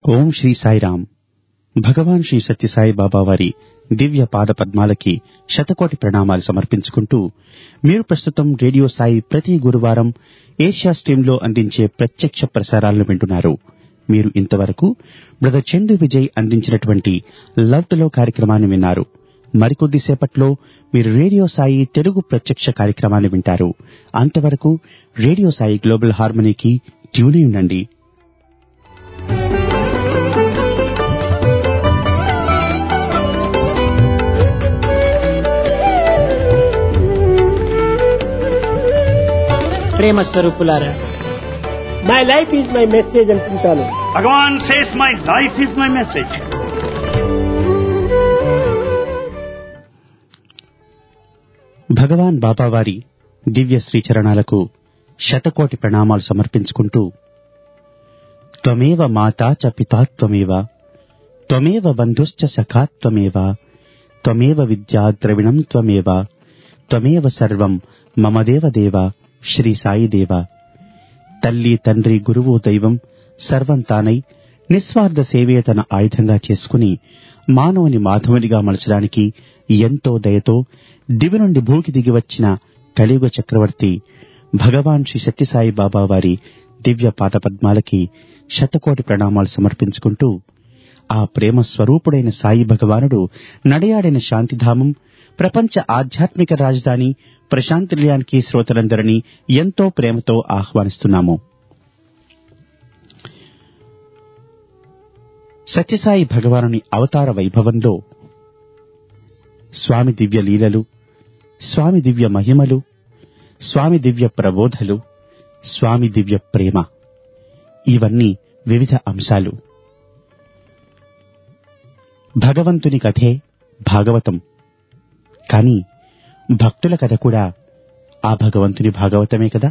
ఓం శ్రీ సాయిరామ్ భగవాన్ శ్రీ సత్యసాయి బాబా వారి దివ్య పాద పద్మాలకి శతకోటి ప్రణామాలు సమర్పించుకుంటూ మీరు ప్రస్తుతం రేడియో సాయి ప్రతి గురువారం ఏషియా స్ట్రీమ్లో అందించే ప్రత్యక్ష ప్రసారాలను వింటున్నారు మీరు ఇంతవరకు బ్రదర్ చందు విజయ్ అందించినటువంటి లవ్ టులో కార్యక్రమాన్ని విన్నారు మరికొద్ది సేపట్లో మీరు రేడియో సాయి తెలుగు ప్రత్యక్ష కార్యక్రమాన్ని వింటారు అంతవరకు రేడియో సాయి గ్లోబల్ హార్మనీకి ట్యూన్ అయి ఉండండి ప్రేమ స్వరూపులారా my life is my message అనుకుంటాను Bhagavan says, My life is my message. Bhagavan బాబావారి దివ్య శ్రీచరణాలకు శతకోటి ప్రణామాలు సమర్పించుకుంటూ త్వమేవ మాతా చ పితా త్వమేవ త్వమేవ బంధుశ్చ సఖా త్వమేవ త్వమేవ విద్యా ద్రవిణం త్వమేవ త్వమేవ సర్వం మమ దేవ దేవ శ్రీ సాయి దేవ తల్లి తండ్రి గురువు దైవం సర్వం తానై నిస్వార్థ సేవే తన ఆయుధంగా చేసుకుని మానవుని మాధవునిగా మలచడానికి ఎంతో దయతో దివి నుండి భూకి దిగి వచ్చిన కలియుగ చక్రవర్తి భగవాన్ శ్రీ సత్యసాయి బాబా వారి దివ్య పాదపద్మాలకి శతకోటి ప్రణామాలు సమర్పించుకుంటూ ఆ ప్రేమ స్వరూపుడైన సాయి భగవానుడు నడయాడిన శాంతిధామం ప్రపంచ ఆధ్యాత్మిక రాజధాని ప్రశాంతినిలయానికి శ్రోతలందరినీ ఎంతో ప్రేమతో ఆహ్వానిస్తున్నాము సత్యసాయి భగవానుని అవతార వైభవంలో స్వామి దివ్య లీలలు స్వామి దివ్య మహిమలు స్వామి దివ్య ప్రబోధలు స్వామి దివ్య ప్రేమ ఇవన్నీ వివిధ అంశాలు భగవంతుని కథే భాగవతం కాని భక్తుల కథ కూడా ఆ భగవంతుని భాగవతమే కదా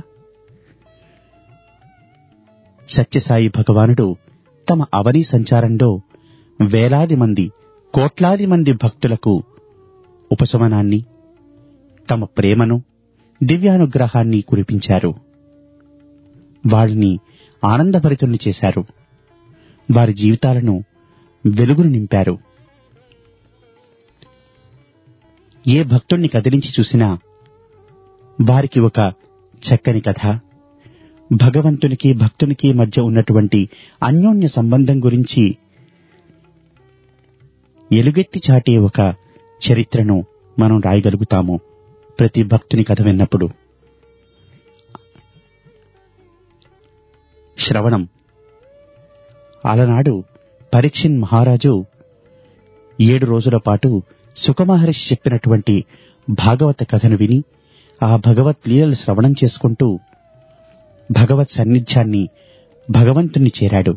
సత్యసాయి భగవానుడు తమ అవని సంచారంలో వేలాది మంది కోట్లాది మంది భక్తులకు ఉపశమనాన్ని తమ ప్రేమను దివ్యానుగ్రహాన్ని కురిపించారు వారిని ఆనందభరితుల్ని చేశారు వారి జీవితాలను వెలుగును నింపారు ఏ భక్తుణ్ణి కదిలించి చూసినా వారికి ఒక చక్కని కథ భగవంతునికి భక్తునికి మధ్య ఉన్నటువంటి అన్యోన్య సంబంధం గురించి ఎలుగెత్తి చాటే ఒక చరిత్రను మనం రాయగలుగుతాము ప్రతి భక్తుని కథ విన్నప్పుడు శ్రవణం అలనాడు పరీక్షిన్ మహారాజు ఏడు రోజుల పాటు సుఖమహర్షి చెప్పినటువంటి భాగవత కథను విని ఆ భగవత్ లీలలు శ్రవణం చేసుకుంటూ భగవత్ సన్నిధ్యాన్ని భగవంతుణ్ణి చేరాడు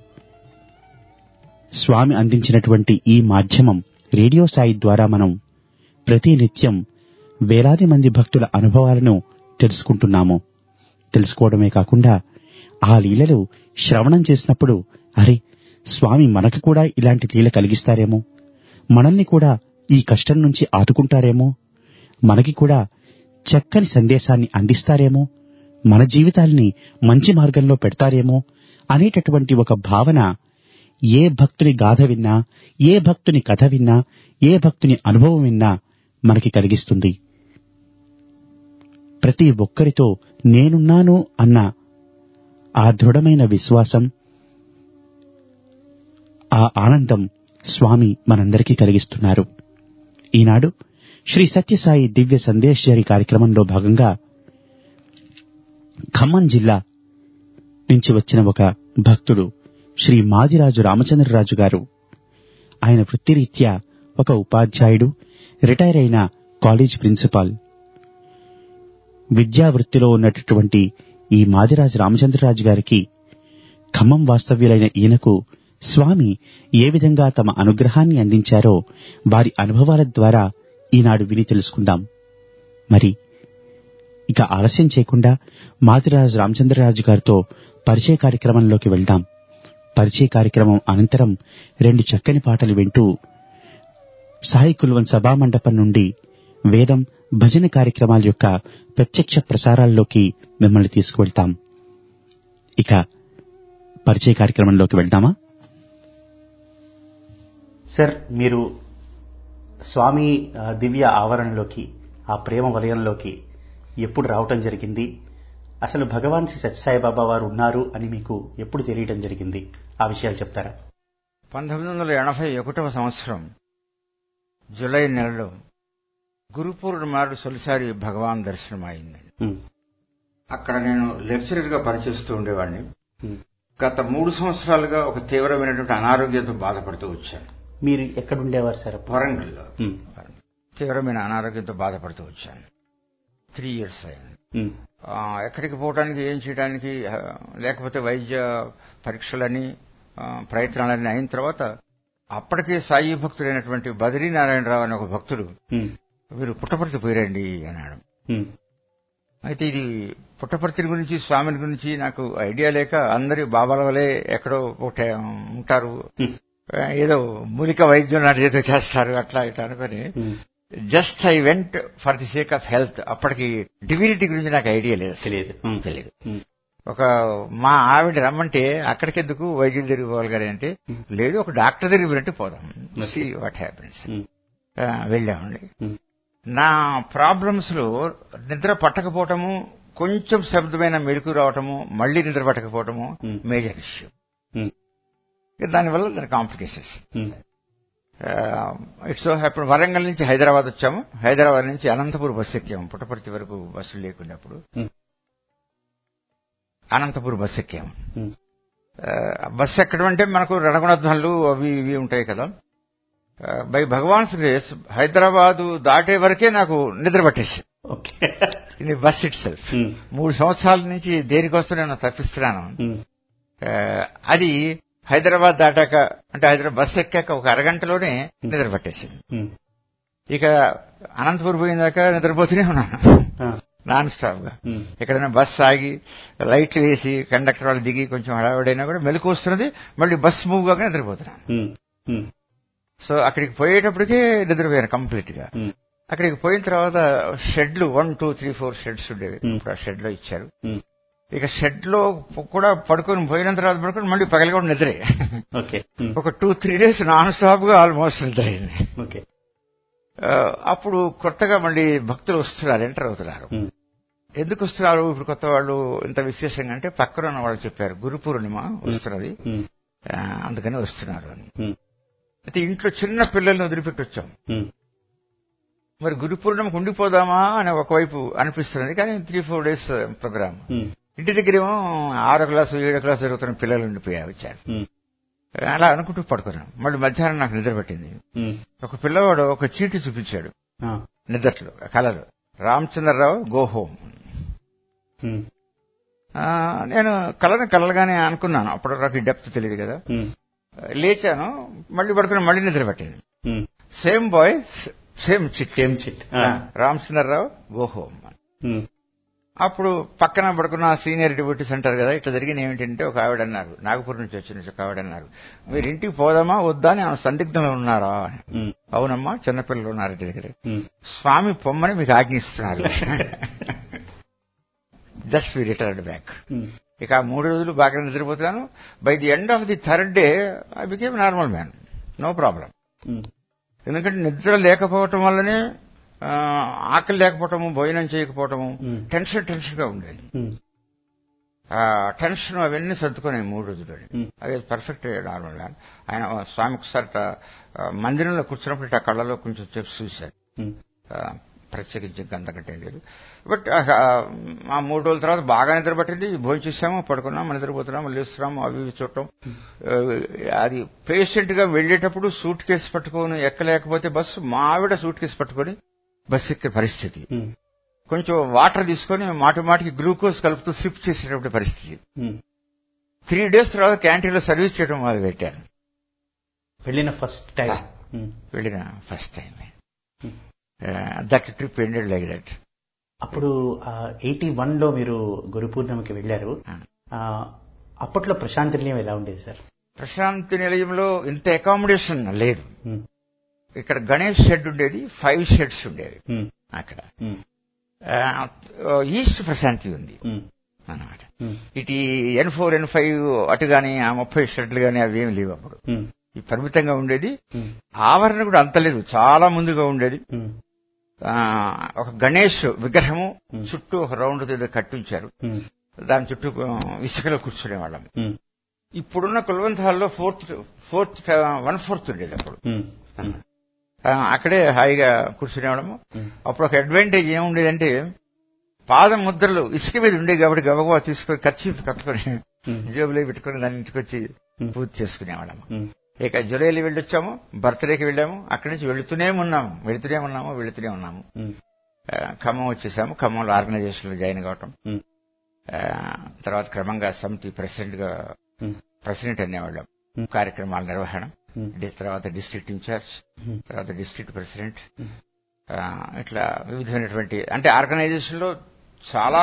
స్వామి అందించినటువంటి ఈ మాధ్యమం రేడియో సాయి ద్వారా మనం ప్రతి నిత్యం వేలాది మంది భక్తుల అనుభవాలను తెలుసుకుంటున్నాము తెలుసుకోవడమే కాకుండా ఆ లీలలు శ్రవణం చేసినప్పుడు అరే స్వామి మనకు కూడా ఇలాంటి లీల కలిగిస్తారేమో మనల్ని కూడా ఈ కష్టం నుంచి ఆదుకుంటారేమో మనకి కూడా చక్కని సందేశాన్ని అందిస్తారేమో మన జీవితాల్ని మంచి మార్గంలో పెడతారేమో అనేటటువంటి ఒక భావన ఏ భక్తుని గాథ విన్నా ఏ భక్తుని కథ విన్నా ఏ భక్తుని అనుభవం విన్నా మనకి కలిగిస్తుంది ప్రతి ఒక్కరితో నేనున్నాను అన్న ఆ దృఢమైన విశ్వాసం ఆ ఆనందం స్వామి మనందరికీ కలిగిస్తున్నారు ఈనాడు శ్రీ సత్యసాయి దివ్య సందేశ్వరి కార్యక్రమంలో భాగంగా ఖమ్మం జిల్లా నుంచి వచ్చిన ఒక భక్తుడు శ్రీ మాదిరాజు రామచంద్రరాజు గారు ఆయన వృత్తిరీత్యా ఒక ఉపాధ్యాయుడు రిటైర్ అయిన కాలేజ్ ప్రిన్సిపాల్ విద్యా వృత్తిలో ఉన్నటువంటి ఈ మాదిరాజు రామచంద్రరాజు గారికి ఖమ్మం వాస్తవ్యులైన ఈయనకు స్వామి ఏ విధంగా తమ అనుగ్రహాన్ని అందించారో వారి అనుభవాల ద్వారా ఈనాడు విని తెలుసుకుందాం మరి ఇక ఆలస్యం చేయకుండా మాదిరాజు రామచంద్రరాజు గారితో పరిచయ కార్యక్రమంలోకి వెళ్దాం పరిచయ కార్యక్రమం అనంతరం రెండు చక్కని పాటలు వింటూ సాయి కుల్వన్ సభామండపం నుండి వేదం భజన కార్యక్రమాల యొక్క ప్రత్యక్ష ప్రసారాల్లోకి మిమ్మల్ని తీసుకువెళ్తాం ఇక పరిచయ కార్యక్రమంలోకి వెళ్దామా సార్ మీరు స్వామి ఆ, దివ్య ఆవరణలోకి ఆ ప్రేమ వలయంలోకి ఎప్పుడు రావటం జరిగింది అసలు భగవాన్ శ్రీ సత్యసాయిబాబా వారు ఉన్నారు అని మీకు ఎప్పుడు తెలియటం జరిగింది ఆ విషయాలు చెప్తారా పంతొమ్మిది వందల ఎనభై ఒకటవ సంవత్సరం జూలై నెలలో గురు పూర్ణిమ నాడు తొలిసారి భగవాన్ దర్శనం అయిందండి ఉమ్, అక్కడ నేను లెక్చరర్ గా పనిచేస్తూ ఉండేవాడిని ఉమ్. గత మూడు సంవత్సరాలుగా ఒక తీవ్రమైనటువంటి అనారోగ్యంతో బాధపడుతూ వచ్చాను మీరు ఎక్కడ ఉండేవారు సార్ అప్పుడు? వరంగల్లో ఉమ్, తీవ్రమైన అనారోగ్యంతో బాధపడుతూ వచ్చాను త్రీ ఇయర్స్ అయింది ఉమ్, ఆ, ఎక్కడికి పోవడానికి ఏం చేయడానికి ఆ, లేకపోతే వైద్య పరీక్షలని ఆ, ప్రయత్నాలన్నీ అయిన తర్వాత అప్పటికే సాయి భక్తుడైనటువంటి బద్రీనారాయణరావు అనే ఒక భక్తుడు ఉమ్, మీరు పుట్టపర్తి పోయిరండి అన్నాడు ఉమ్, అయితే ఇది పుట్టపర్తిని గురించి స్వామిని గురించి నాకు ఐడియా లేక అందరి బాబాల వలె ఎక్కడో ఒకటే ఉంటారు ఉమ్, ఆ, ఏదో మూలిక వైద్యం లాంటి ఏదో చేస్తారు అట్లా ఇట్లా అనుకుని um. Just I went for the sake of health అప్పటికి డివినిటీ గురించి నాకు ఐడియా లేదు అసలు. తెలియదు ఉమ్, తెలియదు ఉమ్, ఒక మా ఆవిడ రమ్మంటే అక్కడికెందుకు వైద్యులు దగ్గరికి పోవాలి కానీ అంటే లేదు ఒక డాక్టర్ దగ్గరికి వెళ్ళంటే పోదాం సి వాట్ హ్యాపెన్స్ ఉమ్, వెళ్ళామండి ఉమ్, నా ప్రాబ్లమ్స్ లో నిద్ర పట్టకపోవటము కొంచెం శబ్దమైన మెలకు రావటము మళ్ళీ నిద్ర పట్టకపోవటము Hmm. మేజర్ ఇష్యూ ఉమ్, దానివల్ల దాని complications um, it's so happy Warangal నుంచి హైదరాబాద్ వచ్చాము హైదరాబాద్ నుంచి అనంతపూర్ బస్సు ఎక్కాము పుట్టపర్తి వరకు బస్సులు లేకున్నప్పుడు Hmm. అనంతపూర్ బస్సు ఎక్కాము ఉమ్, ఆ, బస్సు ఎక్కడం అంటే మనకు రణగుణధ్వనులు అవి ఇవి ఉంటాయి కదా బై భగవాన్స్ గ్రేస్ హైదరాబాదు దాటే వరకే నాకు నిద్ర పట్టేసి ఓకే ఇది బస్ ఇట్ సెల్ఫ్ ఉమ్, మూడు సంవత్సరాల నుంచి దేనికోసం నేను తప్పిస్తున్నాను ఉమ్, ఆ, అది హైదరాబాద్ దాటాక అంటే హైదరాబాద్ బస్ ఎక్కాక ఒక అరగంటలోనే నిద్ర పట్టేసింది ఉమ్, ఇక అనంతపూర్ పోయినాక నిద్రపోతూనే ఉన్నాను ఆ, నాన్ స్టాప్ గా ఉమ్, ఎక్కడైనా బస్ ఆగి లైట్లు వేసి కండక్టర్ వాళ్ళు దిగి కొంచెం హడావిడైనా కూడా మెలకు వస్తున్నది మళ్ళీ బస్ మూవ్ కాగా నిద్రపోతున్నాను ఉమ్, ఉమ్, సో అక్కడికి పోయేటప్పటికే నిద్రపోయాను కంప్లీట్ గా ఉమ్, అక్కడికి పోయిన తర్వాత షెడ్లు one two three four sheds ఉండేవి Hmm. ఇప్పుడు ఆ షెడ్ లో ఇచ్చారు ఉమ్, ఇక షెడ్ లో కూడా పడుకొని పోయిన తర్వాత పడుకొని మళ్ళీ పగల కూడా నిద్రే ఓకే ఉమ్, ఒక two three days non stop గా ఆల్మోస్ట్ నిద్ర అయింది ఓకే ఆ, అప్పుడు కొత్తగా మళ్ళీ భక్తులు వస్తున్నారు ఎంటర్ అవుతున్నారు ఉమ్, ఎందుకు వస్తున్నారు ఇప్పుడు కొత్త వాళ్ళు ఇంత విశేషంగా అంటే పక్కన ఉన్న వాళ్ళు చెప్పారు గురు పూర్ణిమ వస్తున్నది ఉమ్, ఆ, అందుకని వస్తున్నారు అని ఉమ్, అయితే ఇంట్లో చిన్న పిల్లల్ని వదిలిపెట్టి వచ్చాం ఉమ్, మరి గురు పూర్ణిమకు ఉండిపోదామా అని ఒకవైపు అనిపిస్తున్నది కానీ three four days programme um, ఇంటి దగ్గరేమో ఆరో క్లాసు ఏడో క్లాసు జరుగుతున్న పిల్లలు ఉండిపోయా వచ్చారు ఉమ్, అలా అనుకుంటూ పడుకున్నాం మళ్ళీ మధ్యాహ్నం నాకు నిద్ర పట్టింది ఉమ్, ఒక పిల్లవాడు ఒక చీటి చూపించాడు ఆ, నిద్రలో colour Ramachandrarao go home um, ఆ, నేను కలర్ కలలుగానే అనుకున్నాను అప్పుడు నాకు డెప్త్ తెలియదు కదా ఉమ్, లేచాను మళ్ళీ పడుకుని మళ్ళీ నిద్ర పట్టింది um, same boy same chit same chit ఆ, రామచంద్రరావు గో హోమ్ ఉమ్, అప్పుడు పక్కన పడుకున్న సీనియర్ డిప్యూటీస్ అంటారు కదా ఇట్లా జరిగింది ఏమిటంటే ఒక ఆవిడ అన్నారు నాగపూర్ నుంచి వచ్చిన ఒక ఆవిడ అన్నారు మీరు ఇంటికి పోదామా వద్దా అని ఆమె సందిగ్ధంలో ఉన్నారా అని. ఉమ్, అవునమ్మా చిన్నపిల్లలు ఉన్నారు ఇంటి దగ్గర ఉమ్, స్వామి పొమ్మని మీకు ఆజ్ఞిస్తున్నారు just we return back um, ఇక ఆ మూడు రోజులు బాగా నిద్రపోతున్నాను by the end of the third day I became normal man no problem um, ఎందుకంటే నిద్ర లేకపోవటం వల్లనే ఆ, ఆకలి లేకపోవటము భోజనం చేయకపోవటము Hmm. టెన్షన్ టెన్షన్ గా ఉండేది ఉమ్, ఆ టెన్షన్ అవన్నీ సర్దుకున్నాయి మూడు రోజులని Hmm. అవి పర్ఫెక్ట్ నార్మల్ మ్యాన్ ఆయన స్వామి ఒకసారి ట- ఆ, మందిరంలో కూర్చున్నప్పుడు ఇట్లా కళ్ళలో కొంచెం చెప్పి చూశారు ఉమ్, ఆ, ప్రత్యేకించి ఇంక అంతకంటే లేదు బట్ ఆ, ఆ మూడు రోజుల తర్వాత బాగా నిద్ర పట్టింది భోజనం చేసాము పడుకున్నాము నిద్రపోతున్నాము లేస్తున్నాము అవి ఇవి చూడటం ఆ, అది పేషెంట్ గా వెళ్లేటప్పుడు సూట్ కేసు పట్టుకొని ఎక్కలేకపోతే బస్సు మా ఆవిడ సూట్ కేసు పట్టుకొని బస్సు ఎక్కే పరిస్థితి ఉమ్, కొంచెం వాటర్ తీసుకొని మాటి మాటికి గ్లూకోజ్ కలుపుతూ సిప్ చేసేటప్పుడు పరిస్థితి ఉమ్. త్రీ డేస్ తర్వాత క్యాంటీన్ లో సర్వీస్ చేయడం మొదలు పెట్టాను వెళ్ళిన ఫస్ట్ టైం Ah. వెళ్ళిన first time that trip ended like that అప్పుడు ఎయిటీ వన్ లో మీరు గురు పూర్ణిమకి వెళ్ళారు Ah. ఆ, అప్పట్లో ప్రశాంతి నిలయం ఎలా ఉండేది సార్ ప్రశాంతి నిలయంలో ఇంత అకామిడేషన్ లేదు ఉమ్, ఇక్కడ గణేష్ షెడ్ ఉండేది ఫైవ్ షెడ్స్ ఉండేవి ఉమ్, అక్కడ ఉమ్, ఆ, ఈస్ట్ ప్రశాంతి ఉంది ఉమ్, అన్నమాట ఉమ్, ఇటు ఎన్ ఫోర్ ఎన్ ఫైవ్ అటు గాని ఆ ముప్పై షెడ్లు గాని అవి ఏమి లేవు అప్పుడు ఉమ్, ఈ పరిమితంగా ఉండేది ఉమ్, ఆవరణ కూడా అంత లేదు చాలా ముందుగా ఉండేది ఉమ్, ఆ, ఒక గణేష్ విగ్రహము Hmm. చుట్టూ ఒక రౌండ్ ఏదో కట్టించారు ఉమ్, దాని చుట్టూ ఆ, ఇసుకలో కూర్చునే వాళ్ళం ఉమ్, ఇప్పుడున్న కుల్వంత్ హాల్లో ఫోర్త్ ఫోర్త్ వన్ ఫోర్త్ ఉండేది అప్పుడు ఉమ్, ఉమ్, ఆ, అక్కడే హాయిగా కూర్చునేవాళ్ళము ఉమ్, అప్పుడు ఒక అడ్వాంటేజ్ ఏముండేదంటే పాదం ముద్రలు ఇసుక మీద ఉండేవి కాబట్టి గబగబా తీసుకొని ఖర్చు కట్టుకొని ఉమ్, జేబులో పెట్టుకొని దాని ఇంటికి వచ్చి Hmm. పూజ చేసుకునేవాళ్ళము ఉమ్, ఇక జులైలో వెళ్ళొచ్చాము బర్త్డేకి వెళ్ళాము అక్కడి నుంచి వెళుతూనే ఉన్నాము వెళుతూనే ఉన్నాము వెళుతూనే ఉన్నాము ఉమ్, ఆ, ఖమ్మం వచ్చేసాము ఖమ్మంలో ఆర్గనైజేషన్ లో జాయిన్ కావటం ఉమ్, ఆ, తర్వాత క్రమంగా సమితి ప్రెసిడెంట్ గా ఉమ్, ప్రెసిడెంట్ అనేవాళ్ళం Hmm. కార్యక్రమాల నిర్వహణ ఉమ్, డి- తర్వాత డిస్ట్రిక్ట్ ఇన్ఛార్జ్ ఉమ్, తర్వాత డిస్ట్రిక్ట్ ప్రెసిడెంట్ Hmm. ఆ, ఇట్లా వివిధమైనటువంటి అంటే ఆర్గనైజేషన్ లో చాలా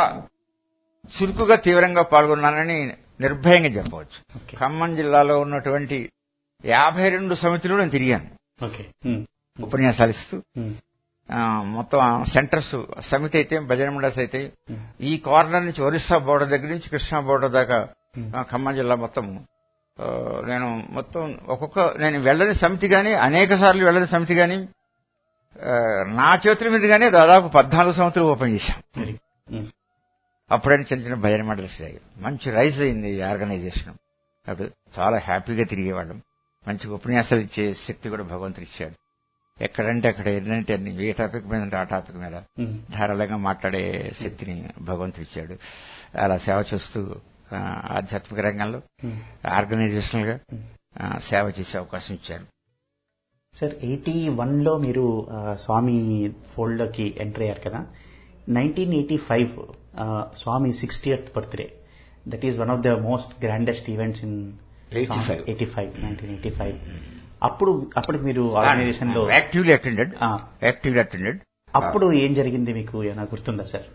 చురుకుగా తీవ్రంగా పాల్గొన్నానని నిర్భయంగా చెప్పవచ్చు ఓకే ఖమ్మం జిల్లాలో ఉన్నటువంటి యాభై రెండు సమితులు నేను తిరిగాను ఓకే ఉమ్, ఉపన్యాసాలు ఇస్తూ ఉమ్, ఆ, మొత్తం సెంటర్స్ సమితి అయితే భజన మండస్ అయితే ఉమ్, ఈ కార్నర్ నుంచి ఒరిస్సా బోర్డర్ దగ్గర నుంచి కృష్ణా బోర్డర్ దాకా ఉమ్, ఆ, ఖమ్మం జిల్లా మొత్తం ఆ, నేను మొత్తం ఒక్కొక్క నేను వెళ్ళని సమితి గాని అనేక సార్లు వెళ్ళని సమితి గాని ఆ, నా చేతుల మీదుగానే దాదాపు పద్నాలుగు సంవత్సరాలు ఓపెన్ చేశాం వెరీ ఉమ్, అప్పుడైనా చిన్న చిన్న భజన మండలిస్ మంచి రైజ్ అయింది ఈ ఆర్గనైజేషన్ అప్పుడు చాలా హ్యాపీగా తిరిగేవాళ్ళం మంచి ఉపన్యాసాలు ఇచ్చే శక్తి కూడా భగవంతుడు ఇచ్చాడు ఎక్కడంటే అక్కడ ఎన్నంటే అన్ని ఏ టాపిక్ మీద అంటే ఆ టాపిక్ మీద ఉమ్, ధారాళంగా మాట్లాడే శక్తిని భగవంతుడు ఇచ్చాడు అలా సేవ చేస్తూ ఆ, ఆధ్యాత్మిక రంగంలో ఉమ్. ఆర్గనైజేషనల్ గా ఆ, సేవ చేసే అవకాశం ఇచ్చారు సార్ ఎయిటీ వన్లో మీరు ఆ, స్వామి ఫోల్డ్లోకి ఎంటర్ అయ్యారు కదా nineteen eighty five Swami sixtieth birthday that is one of the most grandest events in 85. Eighty five nineteen eighty five అప్పుడు అప్పటికి మీరు ఆర్గనైజేషన్ లో యాక్టివ్లీ అటెండెడ్ ఆ, యాక్టివ్లీ అటెండెడ్ అప్పుడు ఏం జరిగింది మీకు ఏమైనా గుర్తుందా సార్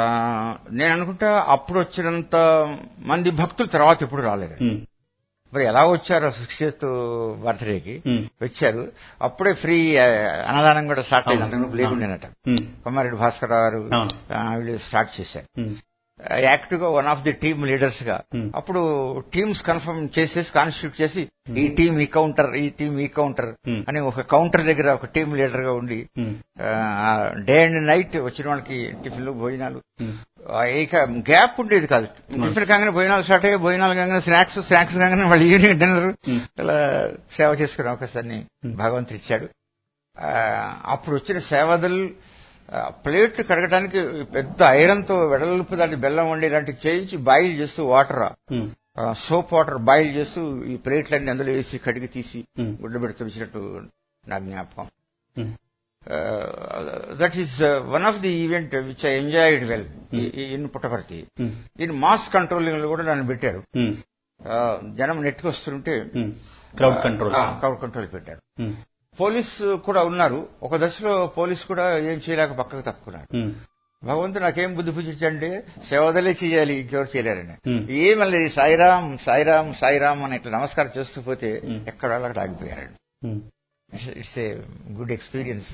నేను అనుకుంటా అప్పుడు వచ్చినంత మంది భక్తులు తర్వాత ఎప్పుడు రాలేదు ఉమ్, మరి ఎలా వచ్చారు సిక్స్టీత్ బర్త్డేకి ఉమ్, వచ్చారు అప్పుడే ఫ్రీ ఆ, అన్నదానం కూడా స్టార్ట్ అయింది అవును. అంతకు లేకుండానట ఉమ్, కొమ్మారెడ్డి భాస్కర్ గారు అవును. ఆ, వీళ్ళు స్టార్ట్ చేశారు ఉమ్, యాక్టివ్ గా one of the team leaders గా Hmm. అప్పుడు టీమ్స్ కన్ఫర్మ్ చేసేసి కాన్స్టిట్యూట్ చేసి ఈ టీం ఈ కౌంటర్ ఈ టీం ఈ కౌంటర్ Hmm. అని ఒక కౌంటర్ దగ్గర ఒక టీం లీడర్ గా ఉండి ఉమ్, డే అండ్ నైట్ వచ్చిన వాళ్ళకి టిఫిన్లు భోజనాలు ఉమ్, ఆ, ఇక గ్యాప్ ఉండేది కాదు టిఫిన్ కాగానే భోజనాలు స్టార్ట్ అయ్యాయి భోజనాలు కాగానే స్నాక్స్ స్నాక్స్ కాగానే మళ్ళీ ఈవినింగ్ డిన్నర్ Hmm. ఇలా సేవ చేసుకునే అవకాశాన్ని Hmm. భగవంతుడు ఇచ్చాడు ఆ, అప్పుడు వచ్చిన సేవదలు ఆ, ప్లేట్లు కడగడానికి పెద్ద ఐరన్తో వెడల్పు దాన్ని బెల్లం వండి ఇలాంటి చేయించి బాయిల్ చేస్తూ water um, soap water boil చేస్తూ ఈ ప్లేట్లన్నీ అందులో వేసి కడిగి తీసి Hmm. గుడ్డ పెడుతున్నట్టు నా జ్ఞాపకం um, that is one of the event which I enjoyed well in Puttaparthi um, దీని మాస్ కంట్రోలింగ్ లో కూడా నన్ను పెట్టారు ఉమ్, ఆ, జనం నెట్కి వస్తుంటే um, crowd control crowd control పెట్టారు ఉమ్, పోలీస్ కూడా ఉన్నారు ఒక దశలో పోలీస్ కూడా ఏం చేయలేక పక్కకు తప్పుకున్నారు ఉమ్, భగవంతుడు నాకేం బుద్ధి పుట్టించండి సేవదలే చేయాలి ఇంకెవరు చేయలేరని Hmm. ఏమల్లే సాయిరామ్ సాయిరామ్ సాయిరామ్ అని ఇట్లా నమస్కారం చేస్తూ పోతే Hmm. ఎక్కడ వాళ్ళకి ఆగిపోయారండి um, it's a good experience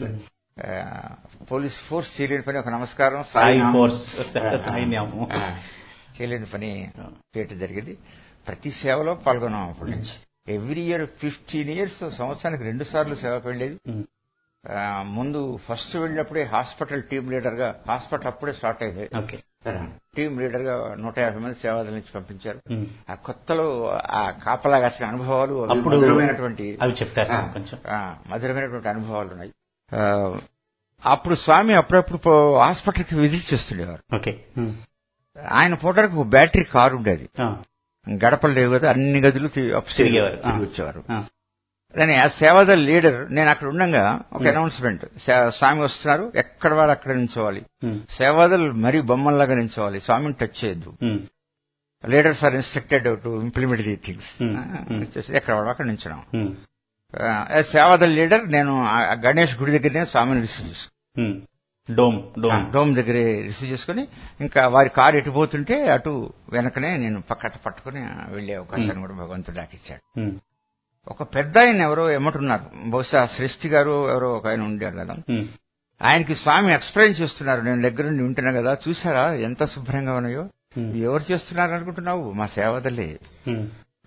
police force చేయలేని పని ఒక నమస్కారం సాయి సాయిరామ్. ఫోర్స్ సైన్యము ఆ, చేయలేని పని చేయటం జరిగింది ప్రతి సేవలో పాల్గొన్నాం అప్పటి నుంచి ఎవ్రీ ఇయర్ ఫిఫ్టీన్ ఇయర్స్ సంవత్సరానికి రెండు సార్లు సేవకు వెళ్ళేది ఉమ్, ఆ, ముందు ఫస్ట్ వెళ్ళినప్పుడే హాస్పిటల్ టీమ్ లీడర్ గా హాస్పిటల్ అప్పుడే స్టార్ట్ అయింది ఓకే టీమ్ లీడర్ గా నూట యాభై మంది సేవాదల నుంచి పంపించారు ఉమ్, ఆ కొత్తలో ఆ కాపలా కాసిన అనుభవాలు అవి అప్పుడు మధురమైనటువంటి అవి చెప్తారు ఆ, కొంచెం ఆ, మధురమైనటువంటి అనుభవాలు ఉన్నాయి ఆ, అప్పుడు స్వామి అప్పుడప్పుడు పో- హాస్పిటల్కి విజిట్ చేస్తుండేవారు ఓకే ఉమ్, ఆయన పోవడానికి ఒక బ్యాటరీ కారు ఉండేది ఆ, గడపలు లేవు కదా అన్ని గదులు తి- up stairs తిరిగేవారు. ఆ. తిరిగి వచ్చేవారు ఆ, కానీ ఆ సేవాద లీడర్ నేను అక్కడ ఉండగా ఒక అనౌన్స్మెంట్ స్వామి వస్తున్నారు ఎక్కడ వాడు అక్కడ నించోవాలి ఉమ్, సేవాదలు మరీ బొమ్మల్లాగా నించోవాలి స్వామిని టచ్ చేయొద్దు um, leaders are instructed to implement the things Hmm. Hmm. ఎక్కడ వాడు అక్కడ నించున్నాం ఉమ్, సేవాదల్ లీడర్ నేను ఆ గణేష్ గుడి దగ్గరనే స్వామిని రిసీవ్ చేసుకున్నాను ఉమ్, డోమ్ డోమ్ డోమ్ దగ్గరే రిసీవ్ చేసుకుని ఇంకా వారి కారు ఎటు పోతుంటే అటు వెనకనే నేను పక్కట పట్టుకుని వెళ్లే అవకాశాన్ని కూడా భగవంతుడు నాకు ఇచ్చాడు ఉమ్, ఒక పెద్ద ఆయన ఎవరో ఎమ్మటున్నారు బహుశా సృష్టి గారు ఎవరో ఒక ఆయన ఉండారు కదా ఉమ్, ఆయనకి స్వామి ఎక్స్ప్లెయిన్ చేస్తున్నారు నేను దగ్గర నుండి ఉంటున్నా కదా చూసారా ఎంత శుభ్రంగా ఉన్నాయో ఉమ్, ఎవరు చేస్తున్నారు అనుకుంటున్నావు మా సేవదలే ఉమ్,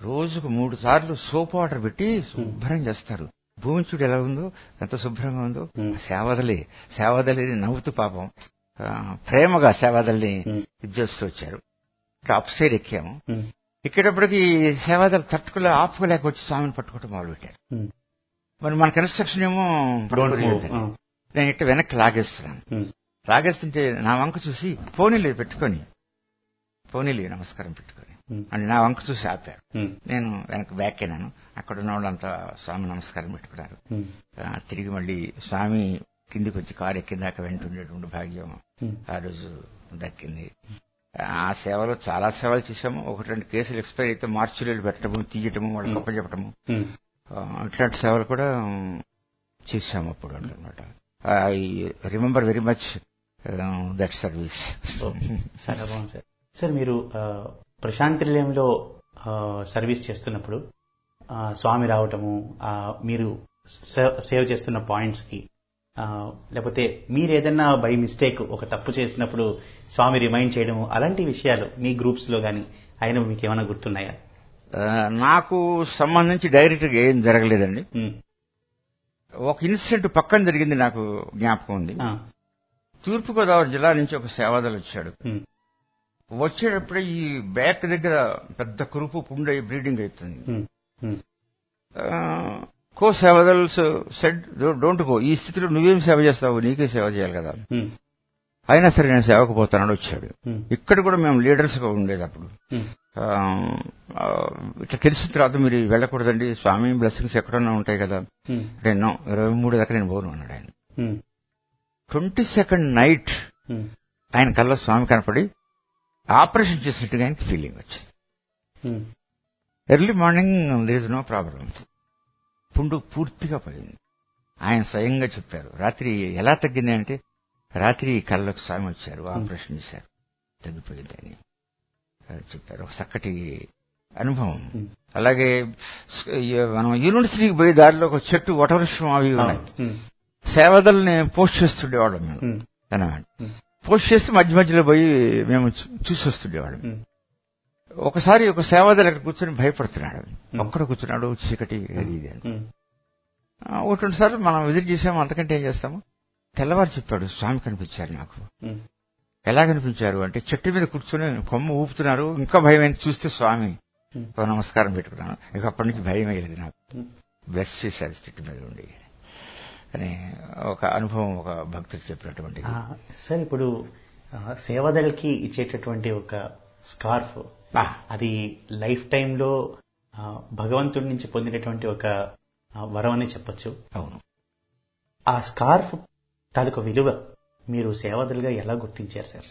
రోజుకు మూడు సార్లు సోప్ వాటర్ పెట్టి శుభ్రం చేస్తారు భూమి చూడు ఎలా ఉందో ఎంత శుభ్రంగా ఉందో Hmm. సేవదలి సేవదలి నవ్వుతూ పాపం ఆ, ప్రేమగా సేవదల్ని Hmm. ఇది చేస్తూ వచ్చారు టాప్ స్టేర్ ఎక్కాము ఉమ్, ఎక్కేటప్పటికి సేవదలు తట్టుకోలే ఆపుకోలేక వచ్చి స్వామిని పట్టుకోవడం మొదలు పెట్టారు ఉమ్. మరి మన కన్స్ట్రక్షన్ ఏమో Don't పట్టుకోలేదు. move. ఆ, నేను ఇట్ట వెనక్కి లాగేస్తున్నాను ఉమ్, లాగేస్తుంటే నా వంక చూసి పోనీలే పెట్టుకొని పోనీలే నమస్కారం పెట్టుకొని ఉమ్, అని నా వంక చూసి ఆపారు ఉమ్, నేను వెనక్కి బ్యాక్ అయినాను అక్కడ ఉన్న వాళ్ళంతా స్వామి నమస్కారం పెట్టుకున్నారు ఉమ్, ఆ, తిరిగి మళ్ళీ స్వామి కిందికి వచ్చి కారు ఎక్కిందాక వెంటుండేటువంటి భాగ్యం ఉమ్. ఆ రోజు దక్కింది ఆ సేవలో చాలా సేవలు చేశాము ఒకటి రెండు కేసులు ఎక్స్పైర్ అయితే మార్చురీలు పెట్టడము తీయటము వాళ్ళకి అప్పచెప్పటము ఉమ్. ఆ, ఇట్లాంటి సేవలు కూడా ఉమ్, చేశాము అప్పుడు అనమాట I remember very much that service చాలా బాగుంది సార్ సార్ మీరు ఆ, ప్రశాంతి నిలయంలో ఆ, సర్వీస్ చేస్తున్నప్పుడు ఆ, స్వామి రావటము ఆ, మీరు సే- సేవ్ చేస్తున్న పాయింట్స్ కి ఆ, లేకపోతే మీరు ఏదైనా బై మిస్టేక్ ఒక తప్పు చేసినప్పుడు స్వామి రిమైండ్ చేయడము అలాంటి విషయాలు మీ గ్రూప్స్ లో గానీ అయినవి మీకు ఏమైనా గుర్తున్నాయా నాకు సంబంధించి డైరెక్ట్ గా ఏం జరగలేదండి ఉమ్, ఒక ఇన్సిడెంట్ పక్కన జరిగింది నాకు జ్ఞాపకం ఉంది ఆ, తూర్పుగోదావరి జిల్లా నుంచి ఒక సేవాదలు వచ్చాడు ఉమ్, వచ్చేటప్పుడే ఈ బ్యాక్ దగ్గర పెద్ద కురుపు పుండై బ్లీడింగ్ అవుతుంది um, um, co sevadals said don't go ఈ స్థితిలో నువ్వేం సేవ చేస్తావు నీకే సేవ చేయాలి కదా ఉమ్, అయినా సరే నేను సేవకు పోతానని వచ్చాడు ఉమ్, ఇక్కడ కూడా మేము లీడర్స్ గా ఉండేది అప్పుడు ఉమ్, ఆ, ఆ, ఇట్లా తెలిసిన తర్వాత మీరు వెళ్ళకూడదండి స్వామి బ్లెస్సింగ్స్ ఎక్కడన్నా ఉంటాయి కదా ఉమ్, నేను ఇరవై మూడు దాకా నేను పోను అన్నాడు ఆయన um, twenty second night um, ఆయన కల్లా స్వామి కనపడి ఆపరేషన్ చేసినట్టుగా ఆయనకి ఫీలింగ్ వచ్చింది um, early morning there is no problem పుండు పూర్తిగా పోయింది ఆయన స్వయంగా చెప్పారు రాత్రి ఎలా తగ్గింది అంటే రాత్రి కళ్ళకు స్వామి వచ్చారు ఆపరేషన్ చేశారు తగ్గిపోయింది అని ఆ, చెప్పారు ఒక చక్కటి అనుభవం Hmm. అలాగే స్- ఈ మనం యూనివర్సిటీకి పోయే దారిలో ఒక చెట్టు వటవృక్షం అవి ఉన్నాయి ఉమ్, సేవదల్ని పోస్ట్ చేస్తుండేవాళ్ళం మేము ఉమ్, అన్నమాట Hmm. పోస్ట్ చేసి మధ్య మధ్యలో పోయి మేము చూ- చూసి వస్తుండేవాళ్ళం ఉమ్, ఒకసారి ఒక సేవాదలు అక్కడ కూర్చొని భయపడుతున్నాడు ఒక్కడ కూర్చున్నాడు చీకటి అది ఇది అని ఉమ్, ఆ, ఒకటి రెండు సార్లు మనం విజిట్ చేసాము అంతకంటే ఏం చేస్తాము తెల్లవారు చెప్పాడు స్వామి కనిపించారు నాకు ఉమ్, ఎలా కనిపించారు అంటే చెట్టు మీద కూర్చొని కొమ్మ ఊపుతున్నారు ఇంకా భయం అయింది చూస్తే స్వామి Hmm. ఓ నమస్కారం పెట్టుకున్నాను ఇక అప్పటి నుంచి భయం అయ్యేది నాకు Hmm. బ్లెస్ చేశారు చెట్టు మీద ఉండి అని ఒక అనుభవం ఒక భక్తుడు చెప్పినటువంటిది ఆ, సార్ ఇప్పుడు ఆ, సేవదళకి ఇచ్చేటటువంటి ఒక స్కార్ఫ్ ఆ, అది లైఫ్ టైంలో ఆ, భగవంతుడి నుంచి పొందినటువంటి ఒక ఆ, వరం అని చెప్పొచ్చు అవును ఆ స్కార్ఫ్ తాలూకు విలువ మీరు సేవదలుగా ఎలా గుర్తించారు సార్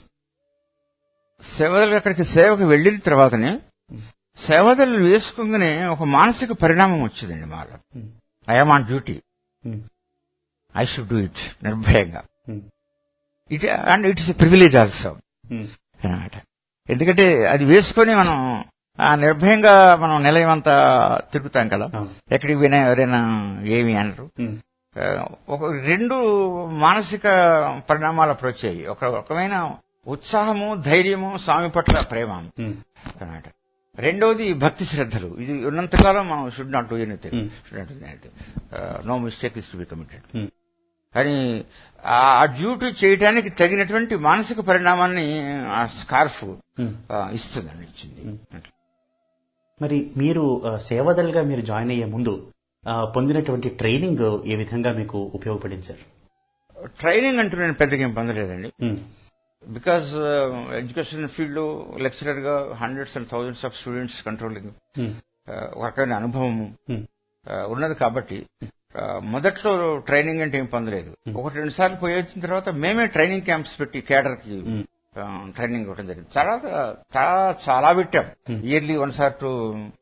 సేవదలు అక్కడికి సేవకు వెళ్ళిన తర్వాతనే సేవదలు వేసుకోగానే ఒక మానసిక పరిణామం వచ్చిందండి మాలో um, I'm on duty um, I should do it నిర్భయంగా um, it and it is a privilege also um, అన్నమాట ఎందుకంటే అది వేసుకొని మనం ఆ నిర్భయంగా మనం నిలయమంతా తిరుగుతాం కదా అవును. ఎక్కడికి పోయినా ఎవరైనా ఏమి అనరు ఉమ్, ఆ, ఒక రెండు మానసిక పరిణామాలు అప్రోచ్ అయ్యి ఒక రకమైన ఉత్సాహము ధైర్యము స్వామి పట్ల ప్రేమ ఉమ్, అన్నమాట రెండవది భక్తి శ్రద్ధలు ఇది ఉన్నంతకాలం మనం should not do anything Hmm. Should not do anything no mistake is to be committed um, అని ఆ డ్యూటీ చేయడానికి తగినటువంటి మానసిక పరిణామాన్ని ఆ స్కార్ఫ్ ఉమ్. ఇస్తుందండి ఇచ్చింది అట్లా. మరి మీరు ఆ, సేవదలుగా మీరు జాయిన్ అయ్యే ముందు ఆ, పొందినటువంటి ట్రైనింగ్ ఏ విధంగా మీకు ఉపయోగపడింది సార్ ట్రైనింగ్ అంటూ నేను పెద్దగా ఏం పొందలేదండి ఉమ్, బికాస్ ఎడ్యుకేషన్ ఫీల్డ్ లో లెక్చరర్ గా hundreds and thousands of students controlling um, ఒక రకమైన అనుభవము ఉమ్, ఆ, ఉన్నది కాబట్టి ఆ, మొదట్లో ట్రైనింగ్ అంటే ఏం పొందలేదు ఒకటి రెండు సార్లు పోయి వచ్చిన తర్వాత మేమే ట్రైనింగ్ క్యాంప్స్ పెట్టి కేడర్ కి ఉమ్, ఆ, ట్రైనింగ్ ఇవ్వడం జరిగింది చాలా చాలా చాలా పెట్టాం ఇయర్లీ వన్ సార్ టు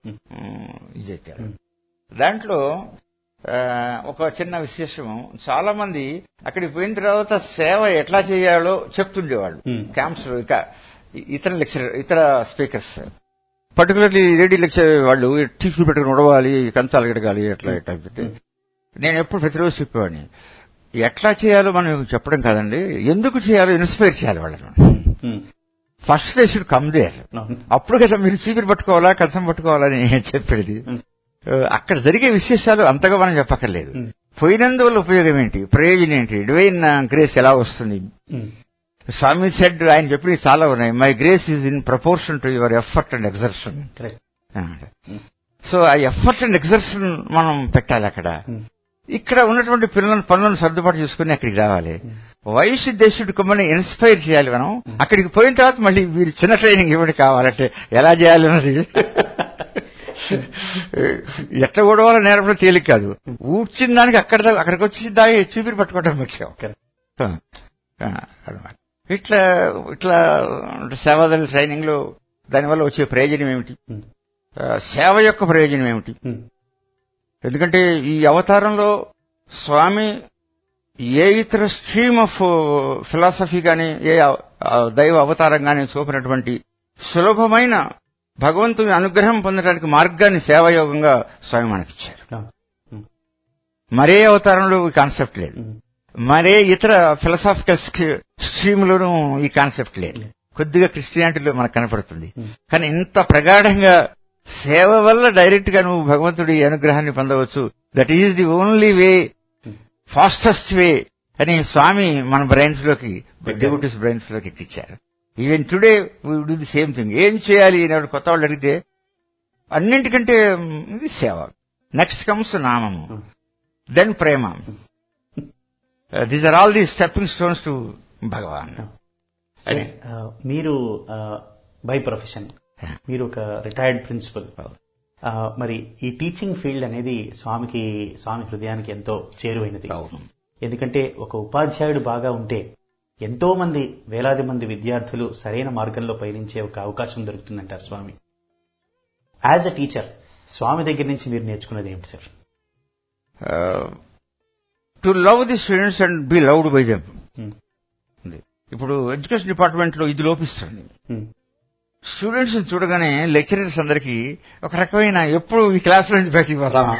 ఇది పెట్టారు దాంట్లో ఆ, ఒక చిన్న విశేషము చాలా మంది అక్కడికి పోయిన తర్వాత సేవ ఎట్లా చేయాలో చెప్తుండేవాళ్ళు Hmm. క్యాంప్స్ లో ఇక ఇతర లెక్చర్ ఇతర స్పీకర్స్ పర్టికులర్లీ లేడీ లెక్చర్ వాళ్ళు టిష్యూ పెట్టుకుని ఉడవాలి కంచాలు గడగాలి ఎట్లా ఎట్లా చెప్తే నేను ఎప్పుడు ప్రతిరోజు చెప్పేవాడిని ఎట్లా చేయాలో మనం చెప్పడం కాదండి ఎందుకు చేయాలో ఇన్స్పైర్ చేయాలి వాళ్ళని um, first they should come there అవును. అప్పుడు కదా మీరు చీపిరి పట్టుకోవాలా కంచం పట్టుకోవాలని చెప్పేది Hmm. ఆ, అక్కడ జరిగే విశేషాలు అంతగా మనం చెప్పక్కర్లేదు Hmm. పోయినందువల్ల ఉపయోగం ఏంటి ప్రయోజనం ఏంటి డివైన్ గ్రేస్ ఎలా వస్తుంది ఉమ్, స్వామి సెడ్ ఆయన చెప్పినవి చాలా ఉన్నాయి my grace is in proportion to your effort and exertion correct so ఆ ఎఫర్ట్ అండ్ ఎగ్జర్షన్ మనం పెట్టాలి అక్కడ ఉమ్, ఇక్కడ ఉన్నటువంటి పిల్లలను పనులను సర్దుబాటు చేసుకుని అక్కడికి రావాలి వయసు దేశుడు కమ్మని ఇన్స్పైర్ చేయాలి మనం అక్కడికి పోయిన తర్వాత మళ్ళీ మీరు చిన్న ట్రైనింగ్ ఇవ్వండి కావాలంటే ఎలా చేయాలి అన్నది ఎట్లా ఓడవాలో నేర్పడం తేలిక కాదు ఊడ్చిన దానికి అక్కడ దా- అక్కడికి వచ్చి దాగి చూపిరి పట్టుకోవడం ముఖ్యం కరెక్ట్ ఆ, ఆ, అన్నమాట ఇట్లా ఇట్లా సేవాదళ ట్రైనింగ్ లో దానివల్ల వచ్చే ప్రయోజనం ఏమిటి ఉమ్, ఆ, సేవ యొక్క ప్రయోజనం ఏమిటి ఉమ్, ఎందుకంటే ఈ అవతారంలో స్వామి ఏ ఇతర స్ట్రీమ్ ఆఫ్ ఫిలాసఫీ గాని ఏ అవ- ఆ దైవ అవతారం గాని చూపినటువంటి సులభమైన భగవంతుని అనుగ్రహం పొందడానికి మార్గాన్ని సేవాయోగంగా స్వామి మనకిచ్చారు అవును. ఉమ్, మరే అవతారంలో ఈ కాన్సెప్ట్ లేదు ఉమ్, మరే ఇతర ఫిలసాఫికల్ స్ట్రీమ్ లోనూ ఈ కాన్సెప్ట్ లేదు కొద్దిగా క్రిస్టియానిటీలో మనకు కనపడుతుంది Hmm. కానీ ఇంత ప్రగాఢంగా సేవ వల్ల డైరెక్ట్ గా నువ్వు భగవంతుడి అనుగ్రహాన్ని పొందవచ్చు that is the only way fastest way అని స్వామి మన బ్రెయిన్స్ లోకి డెబ్యూటీస్ బ్రెయిన్స్ లోకి ఎక్కిచ్చారు even today we do the same thing ఏం చేయాలి అని ఎవరు కొత్త వాళ్ళు అడిగితే అన్నింటికంటే మ్, ఇది సేవ నెక్స్ట్ కమ్స్ నామము Hmm. దెన్ ప్రేమ these are all the stepping stones to Bhagavan సరే, ఆ, మీరు బై ప్రొఫెషన్ మీరు ఒక రిటైర్డ్ ప్రిన్సిపల్ మరి ఈ టీచింగ్ ఫీల్డ్ అనేది స్వామికి స్వామి హృదయానికి ఎంతో చేరువైనది అవును ఎందుకంటే ఒక ఉపాధ్యాయుడు బాగా ఉంటే ఎంతో మంది వేలాది మంది విద్యార్థులు సరైన మార్గంలో పయనించే ఒక అవకాశం దొరుకుతుందంటారు స్వామి యాజ్ అ టీచర్ స్వామి దగ్గర నుంచి మీరు నేర్చుకున్నది ఏమిటి sir to love the students and be loved by them um, ఇప్పుడు ఎడ్యుకేషన్ డిపార్ట్మెంట్ లో ఇది లోపిస్తుంది ఉమ్, స్టూడెంట్స్ చూడగానే లెక్చరర్స్ అందరికి ఒక రకమైన ఎప్పుడు ఈ క్లాస్ నుంచి బయటికి పోతామా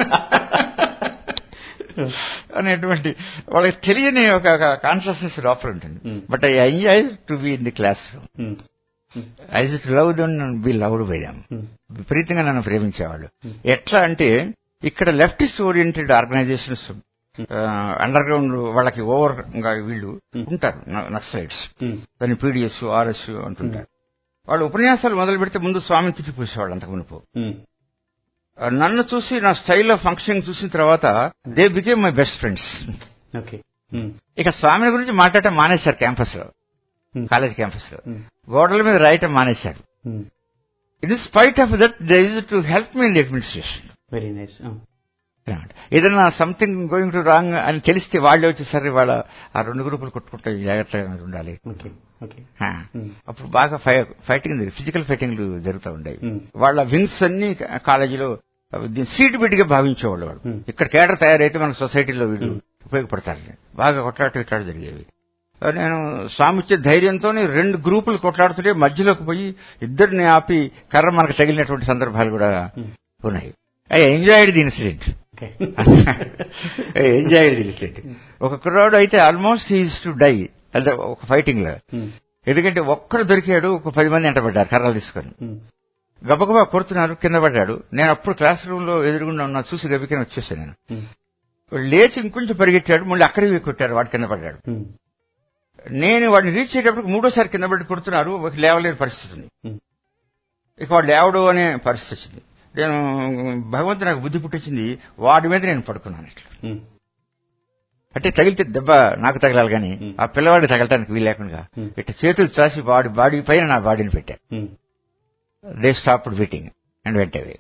అనేటువంటి వాళ్ళకి తెలియని ఒక కాన్షియస్నెస్ లోపల ఉంటుంది Hmm. But I enjoy to be in the classroom um, I to love them be loved by them um, విపరీతంగా నన్ను ప్రేమించేవాళ్ళు ఎట్లా అంటే ఇక్కడ leftist oriented organisations underground వాళ్ళకి ఓవర్ గా వీళ్ళు ఉంటారు నక్సలైట్స్ ఉమ్, దాన్ని పీడిఎస్ ఆర్ఎస్ అంటుంటారు వాళ్ళు ఉపన్యాసాలు మొదలు పెడితే ముందు స్వామిని తిట్టిపోసేవాళ్ళు అంతకు మునుపు ఉమ్, ఆ, నన్ను చూసి నా స్టైల్ ఆఫ్ ఫంక్షనింగ్ చూసిన తర్వాత they became my best friends okay um, ఇక స్వామిని గురించి మాట్లాడటం మానేశారు క్యాంపస్ లో Hmm. కాలేజ్ క్యాంపస్ లో ఉమ్, గోడల మీద రాయటం మానేశారు um, in spite of that they use to help me in the administration very nice um, ఏదైనా సంథింగ్ గోయింగ్ టు రాంగ్ అని తెలిస్తే వాళ్ళే వచ్చి సరే వాళ్ళ ఆ రెండు గ్రూపులు కొట్టుకుంటాయి జాగ్రత్తగా మీరు ఉండాలి ఓకే ఓకే ఆ, ఉమ్, అప్పుడు బాగా ఫైటింగ్ ఫిజికల్ ఫైటింగ్లు జరుగుతూ ఉండేవి ఉమ్, వాళ్ళ వింగ్స్ అన్ని కాలేజీలో సీట్ బిడ్గా భావించేవాళ్ళు వాళ్ళు Hmm. ఇక్కడ కేడర్ తయారైతే మన సొసైటీలో వీళ్ళు ఉపయోగపడతారు బాగా కొట్లాట ఇట్లాట జరిగేవి నేను స్వామి ఇచ్చే ధైర్యంతో రెండు గ్రూపులు కొట్లాడుతుంటే మధ్యలోకి పోయి ఇద్దరిని ఆపి కర్ర మనకు తగిలినటువంటి సందర్భాలు కూడా Hmm. ఉన్నాయి I enjoyed the incident okay enjoyed the incident ఒక కుర్రాడు అయితే ఆల్మోస్ట్ హీస్ టు డై అదే ఒక ఫైటింగ్ లో ఉమ్, ఎందుకంటే ఒక్కడు దొరికాడు ఒక పది మంది ఎంటబడ్డారు కర్రలు తీసుకొని ఉమ్, గబగబా కొడుతున్నారు కింద పడ్డాడు నేను అప్పుడు క్లాస్ రూమ్ లో ఎదురుగుండా ఉన్నా చూసి గబికని వచ్చేసాను నేను ఉమ్, వాడు లేచి ఇంకొంచెం పరిగెట్టాడు మళ్ళీ అక్కడికి కొట్టారు వాడు కింద పడ్డాడు ఉమ్, నేను వాడిని రీచ్ అయ్యేటప్పుడు మూడోసారి కింద పడి కొడుతున్నారు ఒక లేవలేని పరిస్థితి ఉంది ఉమ్, ఇక వాడు లేవడు అనే పరిస్థితి వచ్చింది నేను భగవంతుడు నాకు బుద్ధి పుట్టించింది వాడి మీద నేను పడుకున్నాను ఇట్లా ఉమ్, అంటే తగిలితే దెబ్బ నాకు తగలాలి కానీ Hmm. ఆ పిల్లవాడికి తగలటానికి వీలు లేకుండా Hmm. ఇట్లా చేతులు చాసి వాడి బాడీ పైన నా బాడీని పెట్టా um, they stopped meeting and went away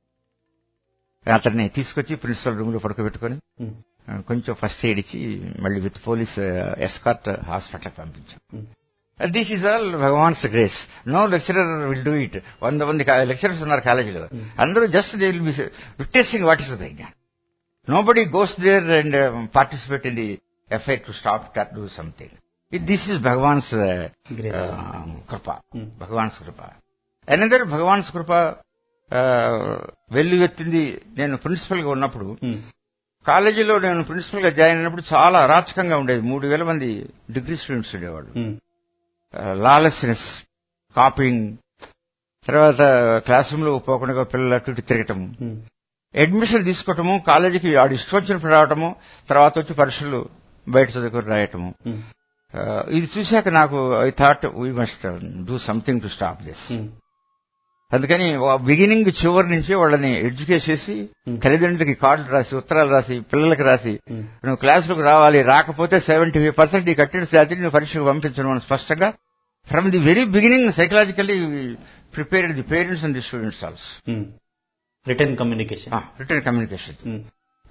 అతన్ని తీసుకొచ్చి ప్రిన్సిపల్ రూమ్ లో పడుకోబెట్టుకొని ఉమ్, ఆ, కొంచెం ఫస్ట్ ఎయిడ్ ఇచ్చి మళ్ళీ విత్ పోలీస్ ఎస్కార్ట్ హాస్పిటల్ పంపించాం um, this is all Bhagavan's grace no lecturer will do it వంద మంది లెక్చరర్స్ ఉన్నారు కాలేజీలో అందరూ just they will be witnessing what is going nobody goes there and participate in the a fight to stop to do something this is Bhagavan's Grace. కృప Hmm. Bhagavan's కృప another Bhagavan's కృప వెల్లువెత్తింది నేను ప్రిన్సిపల్ గా ఉన్నప్పుడు ఉమ్, కాలేజీలో నేను ప్రిన్సిపల్ గా జాయిన్ అయినప్పుడు చాలా అరాచకంగా ఉండేది మూడు వేల మంది డిగ్రీ స్టూడెంట్స్ ఉండేవాళ్ళు ఉమ్, లాలెస్నెస్ కాపింగ్ తర్వాత క్లాస్ రూమ్ లో పోకుండా పిల్లలు అటు ఇటు తిరగటం ఉమ్, అడ్మిషన్ తీసుకోవటము కాలేజీకి ఆడు ఇష్టం వచ్చినప్పుడు రావటము తర్వాత వచ్చి పరీక్షలు బయట చదువుకొని రాయటము ఉమ్, ఆ, ఇది చూశాక నాకు I thought we must do something to stop this um, అందుకని బిగినింగ్ చివరి నుంచి వాళ్ళని ఎడ్యుకేట్ చేసి Hmm. తల్లిదండ్రులకి కార్డులు రాసి ఉత్తరాలు రాసి పిల్లలకి రాసి Hmm. నువ్వు క్లాసులకు రావాలి రాకపోతే సెవెంటీ ఫైవ్ పర్సెంట్ ఈ కట్టిన శాతం నువ్వు పరీక్షకు పంపించడం అని స్పష్టంగా from the very beginning psychologically prepare the parents and the students also um. Return communication return communication um,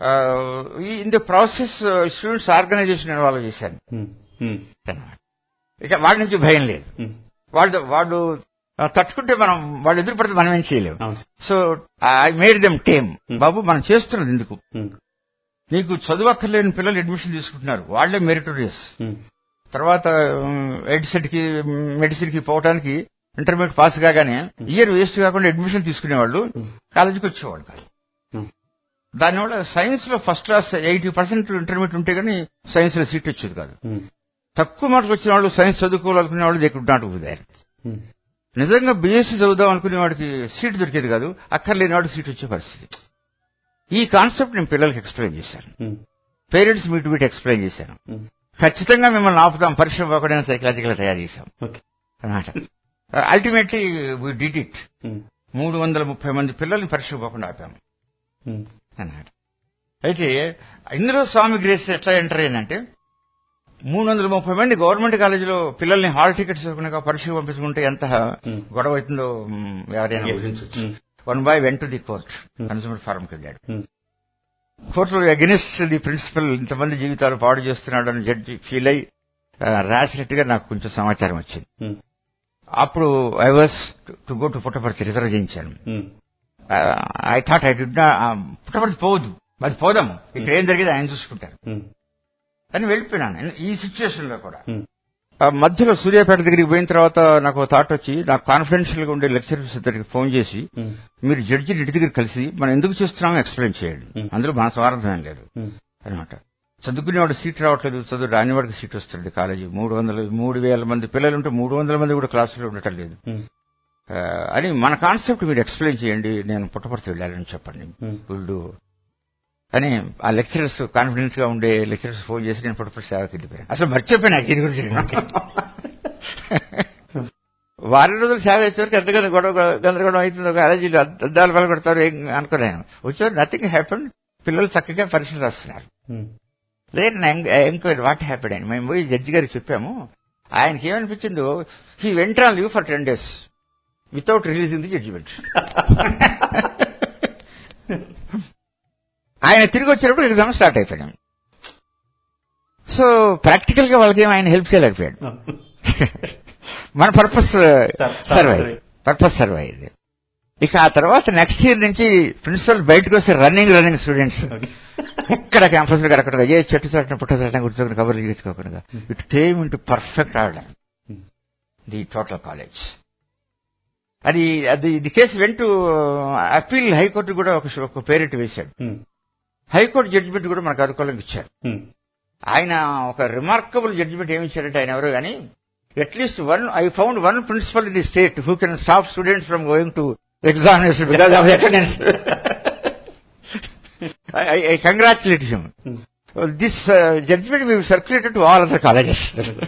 in the process students organisation involve చేశాను ఉమ్, ఉమ్, అన్నమాట ఇక వాడి నుంచి భయం లేదు ఉమ్. వాళ్ళు వాళ్ళు ఆ, తట్టుకుంటే మనం వాళ్ళు ఎదురు పడితే మనం ఏం చేయలేము అవును so I made them tame Hmm. బాబు మనం చేస్తున్నది ఎందుకు ఉమ్, నీకు చదువక్కర్లేని పిల్లలు అడ్మిషన్ తీసుకుంటున్నారు వాళ్లే మెరిటోరియస్ ఉమ్, తర్వాత ఎడ్సెట్ కి మెడిసిన్ కి పోవడానికి ఇంటర్మీడియట్ పాస్ కాగానే ఇయర్ వేస్ట్ కాకుండా అడ్మిషన్ తీసుకునేవాళ్ళు Hmm. కాలేజీకి వచ్చేవాళ్ళు కాదు Hmm. దానివల్ల సైన్స్ లో first class eighty percent intermediate ఉంటే కానీ సైన్స్ లో సీట్ వచ్చేది కాదు ఉమ్, తక్కువ మార్కులు వచ్చిన వాళ్ళు సైన్స్ చదువుకోవాలనుకునే వాళ్ళు దే కుడ్ నాట్ పోదారు ఉమ్. నిజంగా బీఎస్సీ చదువుదాం అనుకునే వాడికి సీట్ దొరికేది కాదు అక్కర్లేని వాడికి సీట్ వచ్చే పరిస్థితి ఈ కాన్సెప్ట్ నేను పిల్లలకి ఎక్స్ప్లెయిన్ చేశాను um, parents meet meet explain చేశాను ఉమ్. ఖచ్చితంగా మిమ్మల్ని ఆపుతాం పరీక్ష పోకుండా సైకలాజికల్ తయారు చేశాం ఓకే అన్నమాట ultimately we did it um, మూడు వందల ముప్పై మంది పిల్లల్ని పరీక్ష పోకుండా ఆపాము ఉమ్, అన్నమాట అయితే ఇందులో స్వామి గ్రేస్ ఎట్లా ఎంటర్ అయిందంటే మూడు వందల ముప్పై మంది గవర్నమెంట్ కాలేజీలో పిల్లల్ని హాల్ టికెట్స్ ఇవ్వకుండా పరీక్ష పంపించుకుంటే ఎంత Hmm. గొడవ అవుతుందో మ్, ఎవరైనా Yes. ఊహించవచ్చు um, one boy went the court Hmm. Consumer ఫారంకి వెళ్ళాడు ఉమ్, కోర్టులో అగెనిస్ట్ ది ప్రిన్సిపల్ ఇంతమంది జీవితాలు పాడు చేస్తున్నాడు అని జడ్జి ఫీల్ అయి ఆ, రాసినట్టుగా నాకు కొంచెం సమాచారం వచ్చింది ఉమ్, అప్పుడు I was to go to Puttaparthi reserve చేయించాను um, I thought I'd Puttaparthi పోవద్దు అది పోదాము ఇక్కడ ఏం జరిగేది ఆయన చూసుకుంటారు ఉమ్, అని వెళ్ళిపోయినాను ఈ సిచ్యువేషన్ లో కూడా ఉమ్, ఆ మధ్యలో సూర్యాపేట దగ్గరికి పోయిన తర్వాత నాకు థాట్ వచ్చి నాకు కాన్ఫిడెన్షియల్ గా ఉండే లెక్చరర్స్ ఇద్దరికి ఫోన్ చేసి ఉమ్, మీరు జడ్జి ఇంటి దగ్గర కలిసి మనం ఎందుకు చేస్తున్నామో ఎక్స్ప్లెయిన్ చేయండి Hmm. అందులో మన స్వార్థం ఏం లేదు ఉమ్, అనమాట చదువుకునేవాడు సీట్ రావట్లేదు చదువు రానివాడికి సీట్ వస్తుంది కాలేజీ మూడు వందల మూడు వేల మంది పిల్లలు ఉంటే మూడు వందల మంది కూడా క్లాసులో ఉండటం లేదు ఉమ్, ఆ, అని మన కాన్సెప్ట్ మీరు ఎక్స్ప్లెయిన్ చేయండి నేను పుట్టపర్తి వెళ్ళాలని చెప్పండి ఉమ్. వీళ్ళు అని ఆ లెక్చరర్స్ కాన్ఫిడెన్స్ గా ఉండే లెక్చరర్స్ ఫోన్ చేసి నేను పుట్టపర్తి సేవకి వెళ్ళిపోయాను అసలు మర్చిపోయినా దీని గురించి వారం రోజులు సేవ వచ్చేవరకు ఎంత గంద గొడవ గందరగోళం అవుతుందో కాలేజీలు అద్ద- అద్దాలు పలగొడతారు ఏం అనుకోలేను వచ్చేవారు నథింగ్ హ్యాపెన్ పిల్లలు చక్కగా పరీక్షలు రాస్తున్నారు ఉమ్, లేదు ఎంక్వైరీ వాట్ హ్యాపెడ్ అని మేము పోయి జడ్జి గారికి చెప్పాము ఆయనకి ఏమనిపించిందో he went on leave for ten days without releasing the judgement ఆయన తిరిగి వచ్చేటప్పుడు ఎగ్జామ్ స్టార్ట్ అయిపోయాం సో ప్రాక్టికల్ గా వాళ్ళకి ఏం ఆయన హెల్ప్ చేయలేకపోయాడు మన పర్పస్ సర్వ్ అయ్యింది పర్పస్ సర్వ్ అయ్యింది ఇక ఆ తర్వాత నెక్స్ట్ ఇయర్ నుంచి ప్రిన్సిపల్ బయటకు వస్తే రన్నింగ్ రన్నింగ్ స్టూడెంట్స్ ఎక్కడ క్యాంపస్ లో అక్కడ ఏ చెట్టు చాటున పుట్ట చాటున కూర్చొని కబుర్లు చేసుకోకుండా it came into perfect order the total college అది అది the case went to appeal high court కూడా ఒక ఒక పేరెట్ వేశాడు ఉమ్, హైకోర్టు జడ్జిమెంట్ కూడా మనకు అనుకూలంగా ఇచ్చారు ఉమ్, ఆయన ఒక రిమార్కబుల్ జడ్జిమెంట్ ఏమి ఇచ్చారంటే ఆయన ఎవరు కానీ at least one I found one principal in the state who can stop students from going to examination because of attendance I congratulate him um. This judgement we circulated to all other colleges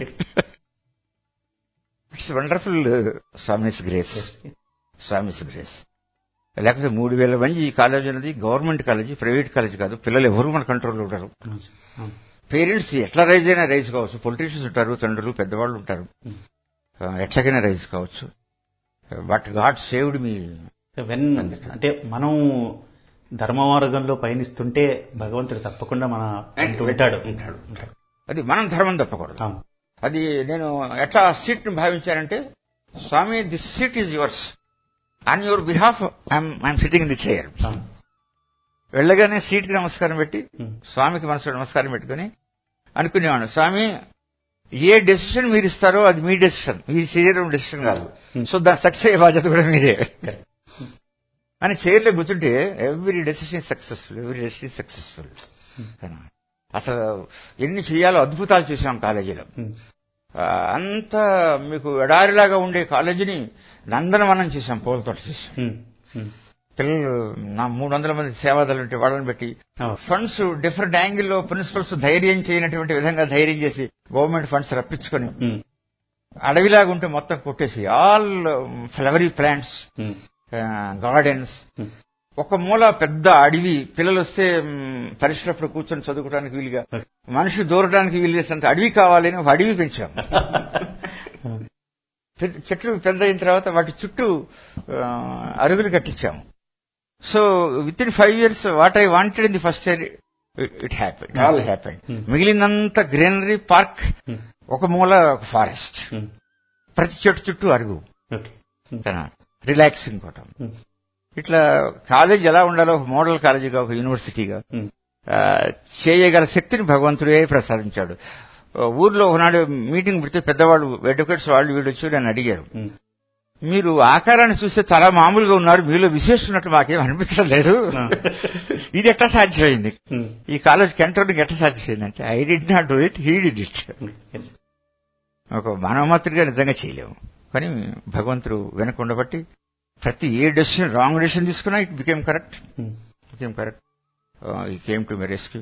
it's wonderful Swami's grace Swami's grace లేకపోతే మూడు వేల మంది ఈ college అనేది government college private college కాదు పిల్లలు ఎవరు మన కంట్రోల్లో ఉంటారు అవును సార్, అవును. పేరెంట్స్ ఎట్లా రైజ్ అయినా రైజ్ కావచ్చు పొలిటీషియన్స్ ఉంటారు తండ్రులు పెద్దవాళ్ళు ఉంటారు Hmm. ఆ, ఎట్లాగైనా రైజ్ కావచ్చు but God saved me when అంటే మనం ధర్మ మార్గంలో పయనిస్తుంటే భగవంతుడు తప్పకుండా మన వెంట ఉంటాడు ఉంటాడు. అది మనం ధర్మం తప్పకూడదు అవును. అది నేను ఎట్లా సీట్ ని భావించానంటే Swami this seat is yours on your behalf I'm sitting in the chair అవును. వెళ్ళగానే సీట్ కి నమస్కారం పెట్టి ఉమ్, స్వామికి మనసులో నమస్కారం పెట్టుకుని అనుకునేవాడు స్వామి ఏ డెసిషన్ మీరు ఇస్తారో అది మీ డెసిషన్ మీ శరీరం డెసిషన్ కాదు Hmm. సో దాని సక్సెస్ అయ్యే బాధ్యత కూడా మీదే అని చైర్లో కూర్చుంటే every decision successful every decision successful అసలు ఎన్ని చేయాలో అద్భుతాలు చూసాం కాలేజీలో ఉమ్, ఆ, అంత మీకు ఎడారిలాగా ఉండే కాలేజీని నందనవనం చేశాం పూలతోట చేశాం ఉమ్, ఉమ్. పిల్లలు నా మూడు వందల మంది సేవాదాలు ఉంటే వాళ్ళని పెట్టి ఓ, ఫండ్స్ డిఫరెంట్ యాంగిల్లో ప్రిన్సిపల్స్ ధైర్యం చేయనటువంటి విధంగా ధైర్యం చేసి గవర్నమెంట్ ఫండ్స్ రప్పించుకొని ఉమ్, అడవిలాగా ఉంటే మొత్తం కొట్టేసి all flowery plants um, gardens Hmm. ఒక మూల పెద్ద అడవి పిల్లలు వస్తే మ్, పరీక్షలప్పుడు కూర్చొని చదువుకోవడానికి వీలుగా Okay. మనిషి దూరడానికి వీలు చేసేంత అడవి కావాలని ఒక అడవి పెంచాం పెద్ద- చెట్లు పెద్ద అయిన తర్వాత వాటి చుట్టూ ఆ, అరుగులు కట్టించాము so within five years what I wanted in the first year it happy it all happen Hmm. మిగిలినంత గ్రీనరీ పార్క్ Hmm. ఒక మూల ఒక ఫారెస్ట్ ఉమ్, ప్రతి చెట్టు చుట్టూ అరుగు ఓకే ఉమ్, రిలాక్సింగ్ కోవటం ఉమ్, ఇట్లా కాలేజ్ ఎలా ఉండాలో ఒక మోడల్ కాలేజీగా ఒక యూనివర్సిటీగా ఉమ్, ఆ, చేయగల శక్తిని భగవంతుడే ప్రసాదించాడు ఆ, ఊర్లో ఒకనాడు మీటింగ్ పెడితే పెద్దవాళ్ళు అడ్వకేట్స్ వాళ్ళు వీళ్ళు వచ్చి నన్ను అడిగారు ఉమ్, మీరు ఆకారాన్ని చూస్తే చాలా మామూలుగా ఉన్నారు మీలో విశేషం ఉన్నట్టు మాకేం అనిపించడం లేదు ఆ. ఇది ఎట్లా సాధ్యమైంది ఉమ్, ఈ కాలేజ్ కంట్రోలింగ్ ఎట్లా సాధ్యమైంది అంటే I did not do it he did it yes. ఒక మానవమాత్రిగా నిజంగా చేయలేము కానీ భగవంతుడు వెనక ఉండబట్టి ప్రతి ఏ డెసిషన్ రాంగ్ డెసిషన్ తీసుకున్నా it became correct um, became correct he came to my rescue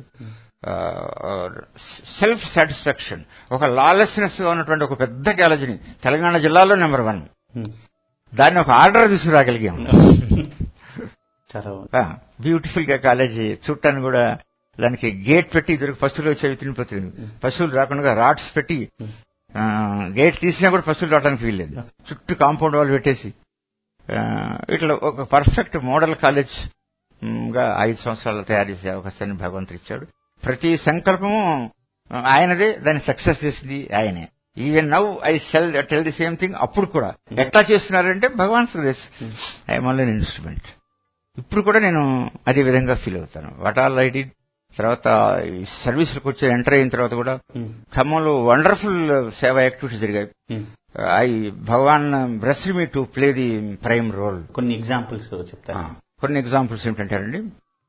self satisfaction ఒక లాలెస్నెస్ గా ఉన్నటువంటి ఒక పెద్ద కాలేజీని తెలంగాణ జిల్లాలో నెంబర్ వన్ ఉమ్. దాన్ని ఒక ఆర్డర్ తీసుకురాగలిగాం చాలా బాగుంది. బ్యూటిఫుల్ గా కాలేజీ చూడటానికి కూడా దానికి గేట్ పెట్టి ఇద్దరు పశువులు వచ్చేవి తినిపోతుంది పశువులు రాకుండా రాడ్స్ పెట్టి ఆ, గేట్ తీసినా కూడా పశువులు రావడానికి వీల్లేదు చుట్టూ కాంపౌండ్ వాళ్ళు పెట్టేసి ఆ, ఇట్లా ఒక పర్ఫెక్ట్ మోడల్ కాలేజ్ మ్, గా ఐదు సంవత్సరాలు తయారు చేసే అవకాశాన్ని భగవంతుడు ఇచ్చాడు ప్రతి సంకల్పము ఆ, ఆయనదే దాన్ని సక్సెస్ చేసింది ఆయనే even now I sell tell the same thing అప్పుడు కూడా ఎట్లా చేస్తున్నారంటే Bhagavan Suresh I'm only instrument ఇప్పుడు కూడా నేను అదే విధంగా ఫీల్ అవుతాను వాట్ ఆల్ ఐ డి తర్వాత ఈ సర్వీసులకు వచ్చి ఎంటర్ అయిన తర్వాత కూడా ఉమ్, ఖమ్మంలో వండర్ఫుల్ సేవా యాక్టివిటీస్ జరిగాయి um. I Bhagavan bless me to play the prime role కొన్ని ఎగ్జాంపుల్స్ చెప్తారా కొన్ని ఎగ్జాంపుల్స్ ఏమిటంటారండి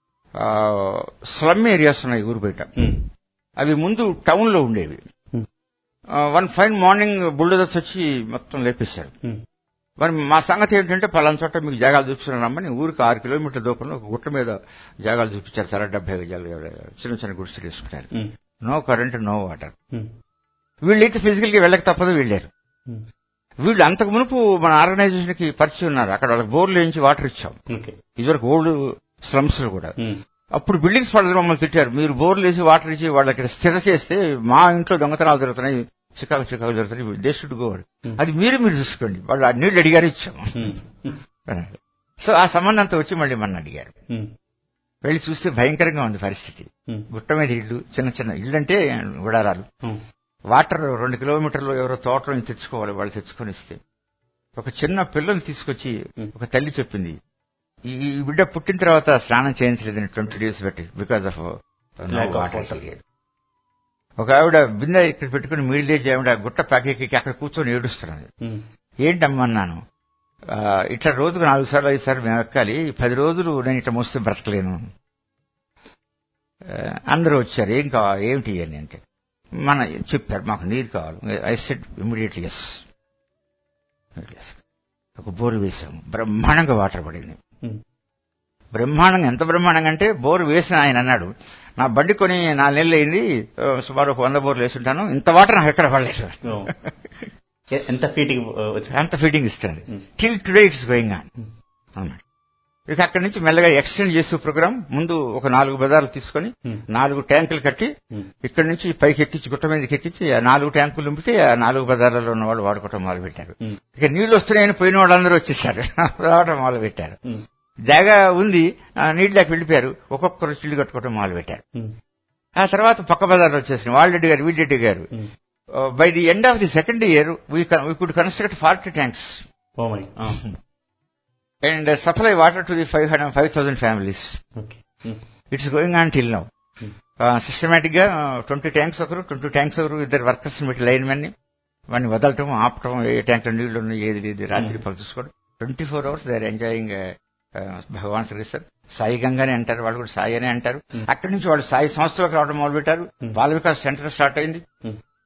స్లమ్ ఏరియాస్ ఉన్నాయి ఊరు బయట ఉమ్, అవి ముందు టౌన్ లో ఉండేవి Hmm. One fine morning bulldozers వచ్చి మొత్తం లేపేశారు ఉమ్, మరి మా సంగతి ఏంటంటే పలానా చోట మీకు జాగాలు చూపిస్తున్నారమ్మని ఊరికి ఆరు కిలోమీటర్ దూరంలో ఒక గుట్ట మీద జాగాలు చూపించారు చాలా డెబ్బై గజాలు చిన్న చిన్న గుడిసెలు వేసుకున్నారు um, no current no water um, వీళ్ళైతే ఫిజికల్ గా వెళ్ళక తప్పదు వెళ్ళారు ఉమ్. వీళ్ళు అంతకు మునుపు మన ఆర్గనైజేషన్ కి పరిచయం ఉన్నారు అక్కడ వాళ్ళకి బోర్లు వేయించి వాటర్ ఇచ్చాం ఓకే ఇదివరకు ఓల్డ్ స్లమ్స్ లో కూడా ఉమ్, అప్పుడు బిల్డింగ్స్ వాళ్ళు మమ్మల్ని తిట్టారు మీరు బోర్లు వేసి వాటర్ ఇచ్చి వాళ్ళకి ఇక్కడ స్థిర చేస్తే మా ఇంట్లో దొంగతనాలు జరుగుతున్నాయి చికాకు చికాకు జరుగుతున్నాయి దే షుడ్ గో అది మీరు మీరు చూసుకోండి వాళ్ళు ఆ నీళ్లు అడిగారు ఇచ్చాము ఉమ్, ఉమ్, సో ఆ సంబంధంతో వచ్చి మళ్ళీ మన అడిగారు ఉమ్, వెళ్ళి చూస్తే భయంకరంగా ఉంది పరిస్థితి ఉమ్, గుట్ట మీద ఇళ్ళు చిన్న చిన్న ఇళ్ళు అంటే గుడారాలు ఉమ్, వాటర్ రెండు కిలోమీటర్లు ఎవరో తోటలో నుంచి తెచ్చుకోవాలి వాళ్ళు తెచ్చుకొని ఇస్తే ఒక చిన్న పిల్లని తీసుకొచ్చి ఒక తల్లి చెప్పింది ఈ ఈ బిడ్డ పుట్టిన తర్వాత స్నానం చేయించలేదని ట్వంటీ డేస్ బట్టి because of Lack of water. ఒక ఆవిడ బిందె ఇక్కడ పెట్టుకుని మీడిలేజ్ ఆవిడ గుట్ట ప్యాకేకి అక్కడ కూర్చొని ఏడుస్తున్నది ఉమ్, ఏంటమ్మన్నాను "ఆ, ఇట్లా రోజుకు నాలుగు సార్లు ఐదు సార్లు మేము ఎక్కాలి ఈ పది రోజులు నేను ఇట్లా మోస్తే బ్రతకలేను ఆ, అందరూ వచ్చారు ఏం కావాలి ఏమిటి అని అంటే మన చెప్పారు మాకు నీరు కావాలి ఐ సెడ్ ఇమీడియట్లీ ఎస్ ఒక బోరు వేసాము బ్రహ్మాండంగా వాటర్ పడింది ఉమ్, బ్రహ్మాండంగా ఎంత బ్రహ్మాండంగా అంటే బోరు వేసిన ఆయన అన్నాడు నా బండి కొని నాలుగు నెలలు అయింది ఆ, సుమారు ఒక వంద బోర్లు వేసుంటాను ఇంత వాటర్ నాకు ఎక్కడ పడలేదు ఓ. ఎ- ఎంత ఫీటింగ్ వచ్చి అంత ఫీడింగ్ ఇస్తుంది till today it's going on అన్నాడు ఇక అక్కడి నుంచి మెల్లగా ఎక్స్టెండ్ చేసే ప్రోగ్రామ్ ముందు ఒక నాలుగు బజార్లు తీసుకొని Hmm. నాలుగు ట్యాంకులు కట్టి Hmm. ఇక్కడి నుంచి పైకి ఎక్కించి గుట్ట మీదకి ఎక్కించి ఆ నాలుగు ట్యాంకులు నింపితే ఆ నాలుగు బజార్లలో ఉన్న వాళ్ళు వాడుకోవటం మొదలు పెట్టారు Hmm. ఇక నీళ్లు వస్తున్నాయని పోయిన వాళ్ళందరూ వచ్చేసారు రావటం మొదలు పెట్టారు ఉమ్, జాగా ఉంది ఆ నీళ్ళకి వెళ్ళిపోయారు ఒక్కొక్కరు చిల్లు కట్టుకోవటం మొదలు పెట్టారు ఉమ్, ఆ తర్వాత పక్క బజార్లు వచ్చేసిన వాళ్ళెడ్డి గారు వీళ్ళెడ్డి గారు um. By the end of the second year we could construct forty tanks oh my ఆ, and uh, supply water to the 500, 5,000 families. Okay um, It's going on till now. Hmm. Systematic గా twenty tanks ఒకరు twenty tanks ఒకరు ఇద్దరు workers పెట్టి line men వాడిని వదలటం ఆపటం ఏ tank లో నీళ్లు ఉన్నాయి ఏది లేదు రాత్రి పలు చూసుకోవడం twenty four hours they are enjoying Bhagavan శ్రీస్తారు సాయి గంగానే అంటారు వాళ్ళు కూడా సాయి అనే అంటారు అక్కడి నుంచి వాళ్ళు సాయి సంస్థలకు రావడం మొదలు పెట్టారు బాల వికాస్ సెంటర్ స్టార్ట్ అయింది Hmm.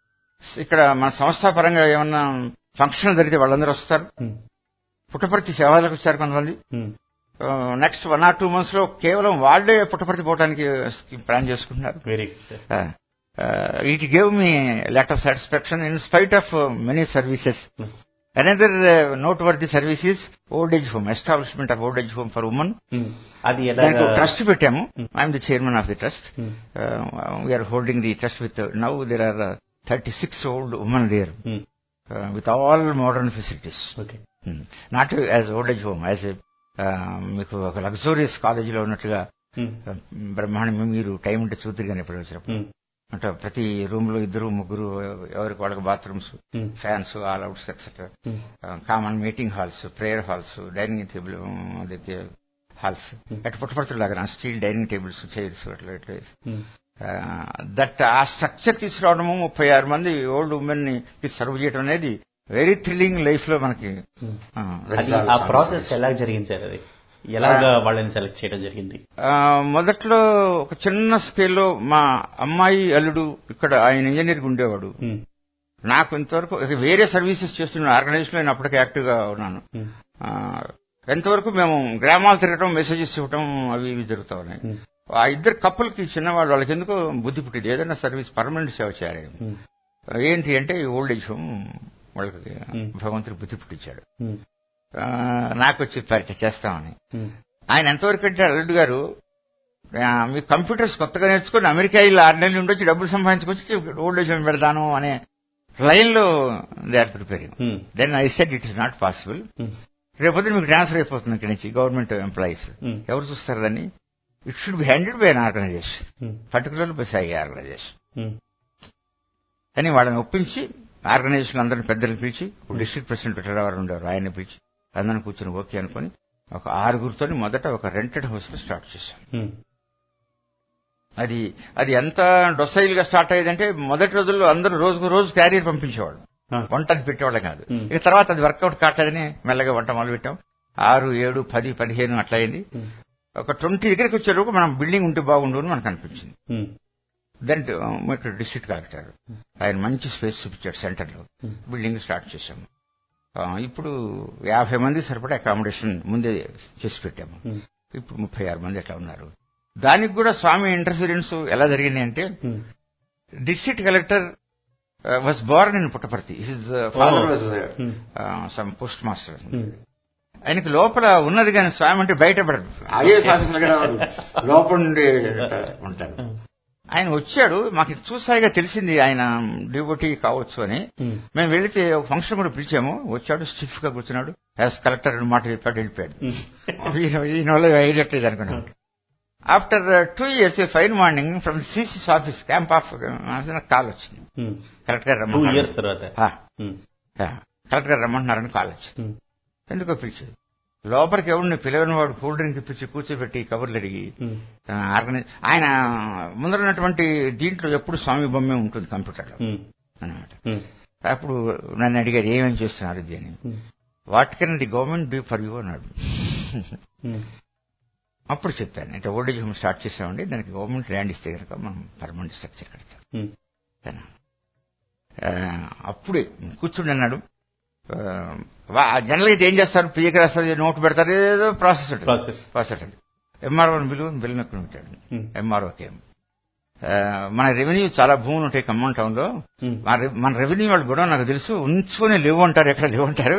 ఇక్కడ మన సంస్థాపరంగా ఏమన్నా ఫంక్షన్ జరిగితే వాళ్ళందరూ వస్తారు ఉమ్, పుట్టపర్తి సేవలకు వచ్చారు కొంతమంది um, next one or two months లో కేవలం వాళ్ళే పుట్టపర్తి పోవడానికి ప్లాన్ చేసుకుంటున్నారు very good it gave me lot of satisfaction in spite of many services another noteworthy service is old age home establishment of old age home for women um, అది దానికి ఎలాగా trust పెట్టాము I'm the chairman of the trust um, we're holding the trust with now there are thirty six old women there um, with all modern facilities okay not as old age home as మీకు ఒక luxurious కాలేజీలో ఉన్నట్టుగా ఉమ్, uh, బ్రహ్మాండం మీరు time ఉంటే చూద్దరు కానీ ఎప్పుడు వచ్చినప్పుడు ఉమ్, అంటే ప్రతి రూమ్ లో ఇద్దరు ముగ్గురు ఎవరికి వాళ్ళకి bathrooms um, fans all outs etcetera um, common meeting halls prayer halls dining table అదైతే హాల్స్ అటు పుట్టపడుతులాగా స్టీల్ డైనింగ్ టేబుల్స్ చైర్స్ అట్లా ఇట్లా ఉమ్, దట్ ఆ స్ట్రక్చర్ తీసుకురావడము ముప్పై ఆరు మంది ఓల్డ్ ఉమెన్ ని సర్వ్ చేయడం అనేది వెరీ థ్రిల్లింగ్ లైఫ్ లో మనకి ఉమ్. uh, that is అది all ఆ Swami ప్రాసెస్ says. ఎలా జరిగింది సార్ అది ఎలాగా వాళ్ళని సెలెక్ట్ చేయడం జరిగింది ఆ, మొదట్లో ఒక చిన్న స్కేల్లో మా అమ్మాయి అల్లుడు ఇక్కడ ఆయన ఇంజనీర్ ఉండేవాడు ఉమ్, నాకు ఇంతవరకు ఇక వేరే సర్వీసెస్ చేస్తున్న ఆర్గనైజేషన్ నేను అప్పటికే యాక్టివ్ గా ఉన్నాను ఉమ్, ఆ, ఎంతవరకు మేము గ్రామాలు తిరగటం మెసేజెస్ ఇవ్వటం అవి ఇవి జరుగుతా ఉన్నాయి ఉమ్, ఆ ఇద్దరు కప్పులకి చిన్నవాళ్ళు వాళ్ళకి ఎందుకో బుద్ధి పుట్టింది ఏదైనా సర్వీస్ పర్మనెంట్ సేవ చేయాలి ఉమ్, ఏంటి అంటే ఓల్డ్ ఏజ్ హోమ్ వాళ్ళకి ఉమ్. భగవంతుడు బుద్ధి పుట్టించాడు ఉమ్, ఆ, నాకు వచ్చి పరిచ చేస్తామని ఉమ్, ఆయన ఎంతవరకు అంటే అల్లుడు గారు ఆ, మీ కంప్యూటర్స్ కొత్తగా నేర్చుకుని అమెరికా వెళ్ళి ఆరు నెలలు ఉండొచ్చి డబ్బులు సంపాదించుకొచ్చి ఓల్డ్ ఏజ్ హోమ్ పెడతాను అనే లైన్ లో they are preparing um, then I said it is not possible um, రేపొద్దు మీకు ట్రాన్స్ఫర్ అయిపోతుంది ఇక్కడి నుంచి గవర్నమెంట్ ఎంప్లాయీస్ ఉమ్, ఎవరు చూస్తారు దాన్ని it should be handed by an organization um, particular by Sai organization um, అని వాళ్ళని ఒప్పించి ఆర్గనైజేషన్ అందరిని పెద్దలు పిలిచి డిస్ట్రిక్ట్ ప్రెసిడెంట్ పెట్టేవారు ఉండేవారు ఆయన పిలిచి అందరిని కూర్చొని ఓకే అనుకుని ఒక ఆరుగురితో మొదట ఒక రెంటెడ్ హౌస్ లో స్టార్ట్ చేశాం ఉమ్, అది అది ఎంత డొసైల్ గా స్టార్ట్ అయ్యేదంటే మొదటి రోజుల్లో అందరూ రోజుకు రోజు క్యారియర్ పంపించేవాళ్ళు ఆ, వంట అది పెట్టేవాళ్ళం కాదు Hmm. ఇక తర్వాత అది వర్కౌట్ కావట్లేదని మెల్లగా వంట మొదలు పెట్టాం ఆరు ఏడు పది పదిహేను అట్లా అయింది ఉమ్, ఒక ట్వంటీ దగ్గరికి వచ్చేలోపు మనం బిల్డింగ్ ఉంటే బాగుండు అని మనకు అనిపించింది ఉమ్, దెన్ ఇక్కడ డిస్ట్రిక్ట్ కలెక్టర్ ఆయన మంచి స్పేస్ చూపించాడు సెంటర్ లో Hmm. బిల్డింగ్ స్టార్ట్ చేశాము ఆ, ఇప్పుడు యాభై మంది సరిపడా అకామిడేషన్ ముందే చేసి పెట్టాము ఉమ్, ఇప్పుడు ముప్పై ఆరు మంది అట్లా ఉన్నారు దానికి కూడా స్వామి ఇంటర్ఫీరెన్స్ ఎలా జరిగింది అంటే um, district collector was born in Puttaparthi his father Oh. Was um, some post master um, ఆయనకి లోపల ఉన్నది కానీ స్వామి అంటే బయటపడదు ఐఏఎస్ ఆఫీసర్ కూడా వారు లోపల నుండి ఉంటారు ఆయన వచ్చాడు మాకు చూసాయిగా తెలిసింది ఆయన డ్యూటీ కావచ్చు అని ఉమ్, మేము వెళితే ఒక ఫంక్షన్ కూడా పిలిచాము వచ్చాడు స్టిఫ్ గా కూర్చున్నాడు యాజ్ కలెక్టర్ అని మాట చెప్పాడు వెళ్ళిపోయాడు ఉమ్, ఈయన- ఈయన వల్ల అయ్యేటట్లేదు అనుకున్నాను after two years fine morning from CC's office camp of call వచ్చింది ఉమ్, కలెక్టర్ గారు టూ రమ్మంటున్నారు. ఇయర్స్ తర్వాత ఆ, ఉమ్, ఆ, కలెక్టర్ గారు రమ్మంటున్నారని కాల్ వచ్చింది ఉమ్, ఎందుకో పిలిచి లోపలికి ఎవరిని పిలవని వాడు కూల్ డ్రింక్ ఇప్పించి కూర్చోబెట్టి కబుర్లు అడిగి ఉమ్, ఆర్గనైజ్ ఆయన ముందరున్నటువంటి దీంట్లో ఎప్పుడు స్వామి బొమ్మే ఉంటుంది కంప్యూటర్లో ఉమ్, అన్నమాట ఉమ్, అప్పుడు నన్ను అడిగాడు ఏమేమి చేస్తున్నారు ఇది అని um, what can the government do for you అన్నాడు ఉమ్, అప్పుడు చెప్పాను అంటే ఓల్డ్ ఏజ్ హోమ్ స్టార్ట్ చేసామండి దానికి గవర్నమెంట్ ల్యాండ్ ఇస్తే కనుక మనం పర్మనెంట్ స్ట్రక్చర్ కడతాం ఉమ్, తన ఆ, అప్పుడే కూర్చుండి అన్నాడు జనరల్ అయితే ఏం చేస్తారు పిఏకి రాస్తారు నోట్ పెడతారు ఏదో ప్రాసెస్ ఉంటుంది Process. ప్రాసెస్ ఉంటుంది ఎంఆర్ఓ బిల్లు బిల్లు నొక్కి పెట్టాడు ఉమ్, ఎంఆర్ఓకి మన రెవెన్యూ చాలా భూములు ఉంటాయి ఖమ్మం టౌన్ లో ఉమ్, మన రె- మన రెవెన్యూ వాళ్ళు కూడా నాకు తెలుసు ఉంచుకొని లేవు అంటారు ఎక్కడ లేవు అంటారు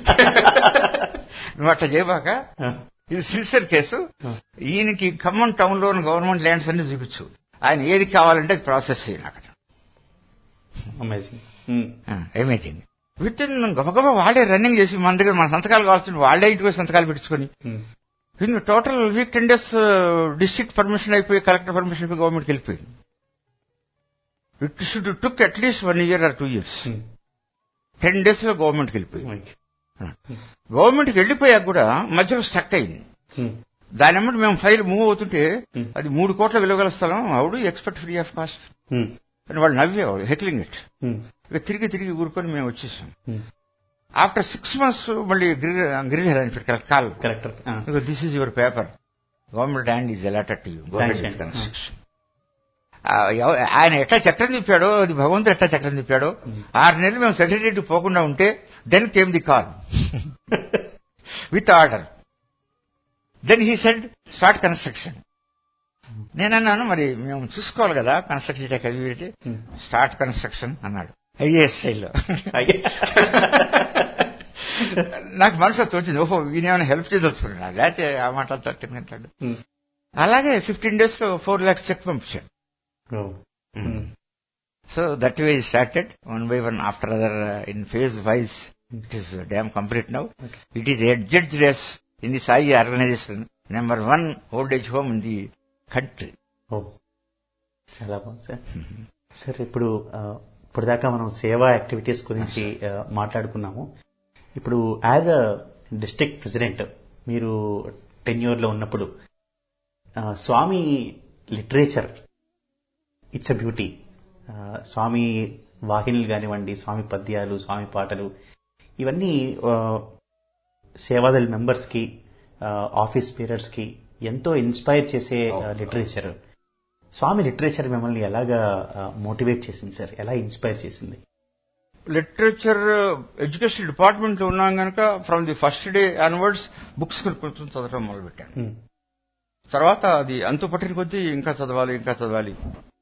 నువ్వు అట్లా చేయబాక ఆ, ఇది సిన్సియర్ కేసు ఆ, ఈయనకి ఖమ్మం టౌన్ లో గవర్నమెంట్ ల్యాండ్స్ అన్ని చూపించు ఆయన ఏది కావాలంటే అది ప్రాసెస్ చేయను అక్కడ amazing um, amazing within గబగబా వాళ్ళే రన్నింగ్ చేసి మన దగ్గర మన సంతకాలు కావాల్సిన వాళ్ళే ఇంటికి పోయి సంతకాలు పెట్టుకొని um, in total week ten days district permission అయిపోయి కలెక్టర్ పర్మిషన్ అయిపోయి గవర్నమెంట్కి వెళ్ళిపోయింది it should took at least one year or two years um, ten days లో గవర్నమెంట్కి వెళ్ళిపోయింది ఓకే. గవర్నమెంట్కి వెళ్ళిపోయాక కూడా మధ్యలో స్టక్ అయింది ఉమ్, దాని ఎమ్మటి మేము ఫైల్ మూవ్ అవుతుంటే Hmm. అది మూడు కోట్ల విలువగల స్థలం how do expect free of cost um, అని వాళ్ళు నవ్వేవాడు హెక్లింగ్ ఇట్ ఉమ్, ఇక తిరిగి తిరిగి ఊరుకొని మేము వచ్చేసాం ఉమ్, ఆఫ్టర్ సిక్స్ మంత్స్ మళ్ళీ గిరిధర్ అని పెట్టారు కాల్ కరెక్టర్ ఆ, this is your paper government land is allotted to you Sanction. Construction ఆ, ఎవ- ఆయన ఎట్లా చక్రం తిప్పాడో అది భగవంతుడు ఎట్లా చక్రం తిప్పాడో ఆరు నెలలు మేము సెక్రటరీ పోకుండా ఉంటే then came the call with order then he said start construction నేను అన్నాను మరి మేము చూసుకోవాలి కదా కన్స్ట్రక్షన్ కలిపి స్టార్ట్ కన్స్ట్రక్షన్ అన్నాడు ఐఏఎస్ఐలో నాకు మనసులో తోచింది ఓహో ఈయన ఏమైనా హెల్ప్ చేయదలుచుకున్నాడు లేకపోతే ఆ మాట తట్టినట్టాడు అలాగే ఫిఫ్టీన్ డేస్ లో ఫోర్ ల్యాక్స్ చెక్ పంపించాడు so that way started one by one after other in phase wise it is dam complete now it is adjudged as in the Sai organization number one old age home in the country ఓ చాలా బాగుంది sir sir ఇప్పుడు ఆ, ఇప్పుడు దాకా మనం సేవా activities గురించి ఆ, మాట్లాడుకున్నాము ఇప్పుడు యాజ్ అ డిస్ట్రిక్ట్ ప్రెసిడెంట్ మీరు టెన్యూర్ లో ఉన్నప్పుడు ఆ, Swami literature it's a beauty Swami వాహినులు కానివ్వండి స్వామి పద్యాలు స్వామి పాటలు ఇవన్నీ ఆ, సేవాదల్ మెంబర్స్ కి ఆ, ఆఫీస్ పీరియడ్స్ కి ఎంతో ఇన్స్పైర్ చేసే ఆ, లిటరేచర్ స్వామి లిటరేచర్ మిమ్మల్ని ఎలాగా మోటివేట్ చేసింది సార్ ఎలా ఇన్స్పైర్ చేసింది లిటరేచర్ ఎడ్యుకేషన్ డిపార్ట్మెంట్ లో ఉన్నాం కనుక from the first day onwards books కొంచెం చదవడం మొదలు పెట్టాను తర్వాత అది అంతు పట్టిన కొద్దీ ఇంకా చదవాలి ఇంకా చదవాలి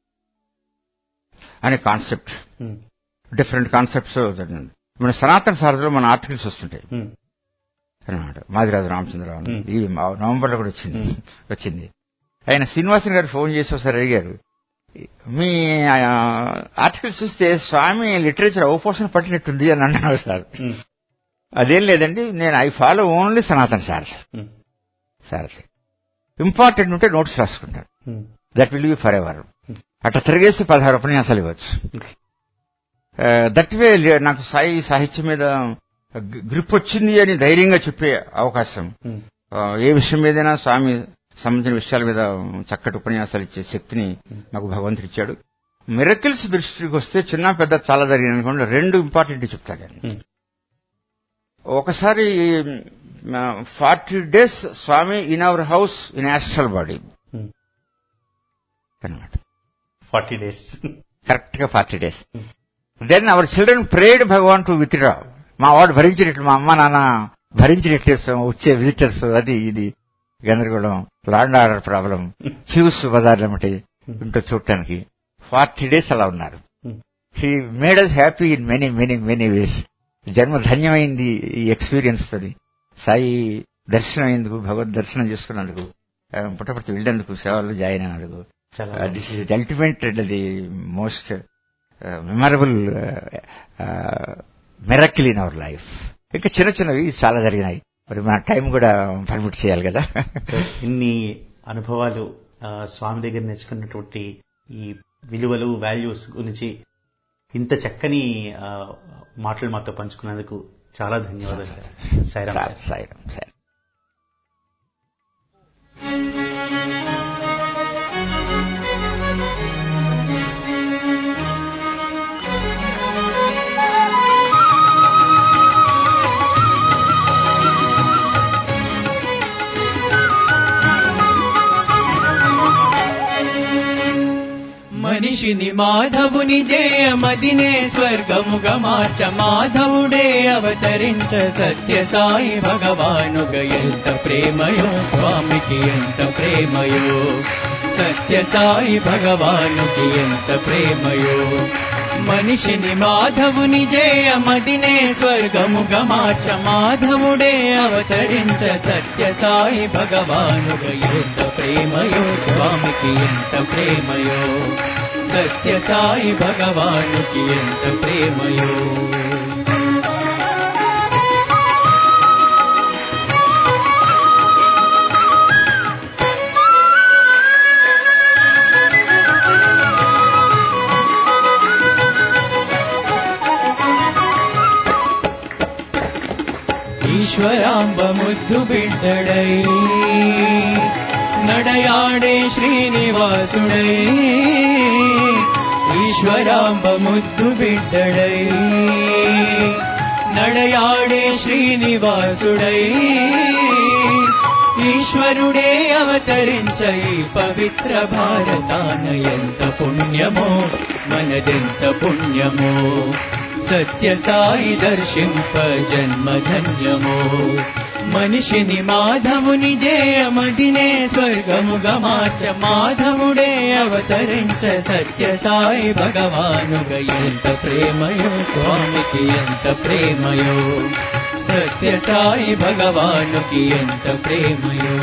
అనే కాన్సెప్ట్ డిఫరెంట్ కాన్సెప్ట్స్ మన సనాతన సారథిలో మన ఆర్టికల్స్ వస్తుంటాయి అనమాట మాదిరాజు రామచంద్రరావు Hmm. ఈ నవంబర్ లో కూడా వచ్చింది Hmm. వచ్చింది ఆయన శ్రీనివాసన్ గారు ఫోన్ చేసి ఒకసారి అడిగారు మీ ఆర్టికల్స్ చూస్తే స్వామి లిటరేచర్ అవపోషణ పట్టినట్టుంది అని అన్నారు సార్ అదేం లేదండి నేను I follow only Sanatana Sarathi Sarathi important ఉంటే నోట్స్ రాసుకుంటాను that will be forever అట్లా తిరిగేసి పదహారు ఉపన్యాసాలు ఇవ్వచ్చు దట్ వే నాకు సాయి సాహిత్యం మీద గ్రిప్ వచ్చింది అని ధైర్యంగా చెప్పే అవకాశం ఆ, ఏ విషయం మీదైనా స్వామి సంబంధించిన విషయాల మీద చక్కటి ఉపన్యాసాలు ఇచ్చే శక్తిని నాకు భగవంతుడు ఇచ్చాడు మిరకిల్స్ దృష్టికి వస్తే చిన్న పెద్ద చాలా జరిగింది అనుకోండి రెండు ఇంపార్టెంట్ చెప్తాడు ఆయన. Hmm. ఒకసారి forty days Swami in our house in astral body అనమాట ఫార్టీ డేస్ కరెక్ట్ గా forty days then our children prayed Bhagwan to withdraw మా వాడు భరించినట్లు మా అమ్మ నాన్న భరించినట్లు వచ్చే విజిటర్స్ అది ఇది గందరగోళం లాండ్ ఆర్డర్ ప్రాబ్లం క్యూస్ బజార్లు ఏమిటి ఇంటో చూడటానికి ఫార్టీ డేస్ అలా ఉన్నారు he made us happy in many many many ways జన్మ ధన్యమైంది ఈ ఎక్స్పీరియన్స్ తోని సాయి దర్శనం అయ్యేందుకు భగవద్ దర్శనం చేసుకున్నందుకు ఆ, పుట్టపర్తి వెళ్ళేందుకు సేవలు జాయిన్ అయినందుకు చాలా this is the ultimate the most memorable miracle in our life ఇంకా చిన్న చిన్నవి చాలా జరిగినాయి మరి మన టైం కూడా పర్మిట్ చేయాలి కదా సార్, ఇన్ని అనుభవాలు ఆ, స్వామి దగ్గర నేర్చుకున్నటువంటి ఈ విలువలు వాల్యూస్ గురించి ఇంత చక్కని ఆ, మాటలు మాతో పంచుకున్నందుకు చాలా ధన్యవాదాలు sir Sairam sir Sairam sir మనిషిని మాధవుని జయమదినే స్వర్గముగా మార్చ మాధవుడే అవతరించ సత్య సాయి భగవానుగ ఎంత ప్రేమయో స్వామికి ఎంత ప్రేమయో సత్య సాయి భగవానుకి ఎంత ప్రేమయో మనిషిని మాధవుని జయమదినే స్వర్గముగా మార్చ మాధవుడే అవతరించ సత్య సాయి భగవానుగ ఎంత ప్రేమయో స్వామికి ఎంత ప్రేమయో సత్య సాయి భగవానుకి ఎంత ప్రేమయో ఈశ్వరాంబ ముద్దు బిడ్డడై నడయాడే శ్రీనివాసుడై ఈశ్వరాంబ ముద్దు బిడ్డడై నడయాడే శ్రీనివాసుడై ఈశ్వరుడే అవతరించై పవిత్ర భారతాన ఎంత పుణ్య ధన్యమో మనదెంత పుణ్యమో సత్య సాయి దర్శింప జన్మ ధన్యమో మనిషిని మాధవుని జయమదినే స్వర్గముగా మార్చ మాధవుడే అవతరించ సత్య సాయి భగవానుగా ఎంత ప్రేమయో స్వామికి ఎంత ప్రేమయో సత్య సాయి భగవానుకి ఎంత ప్రేమయో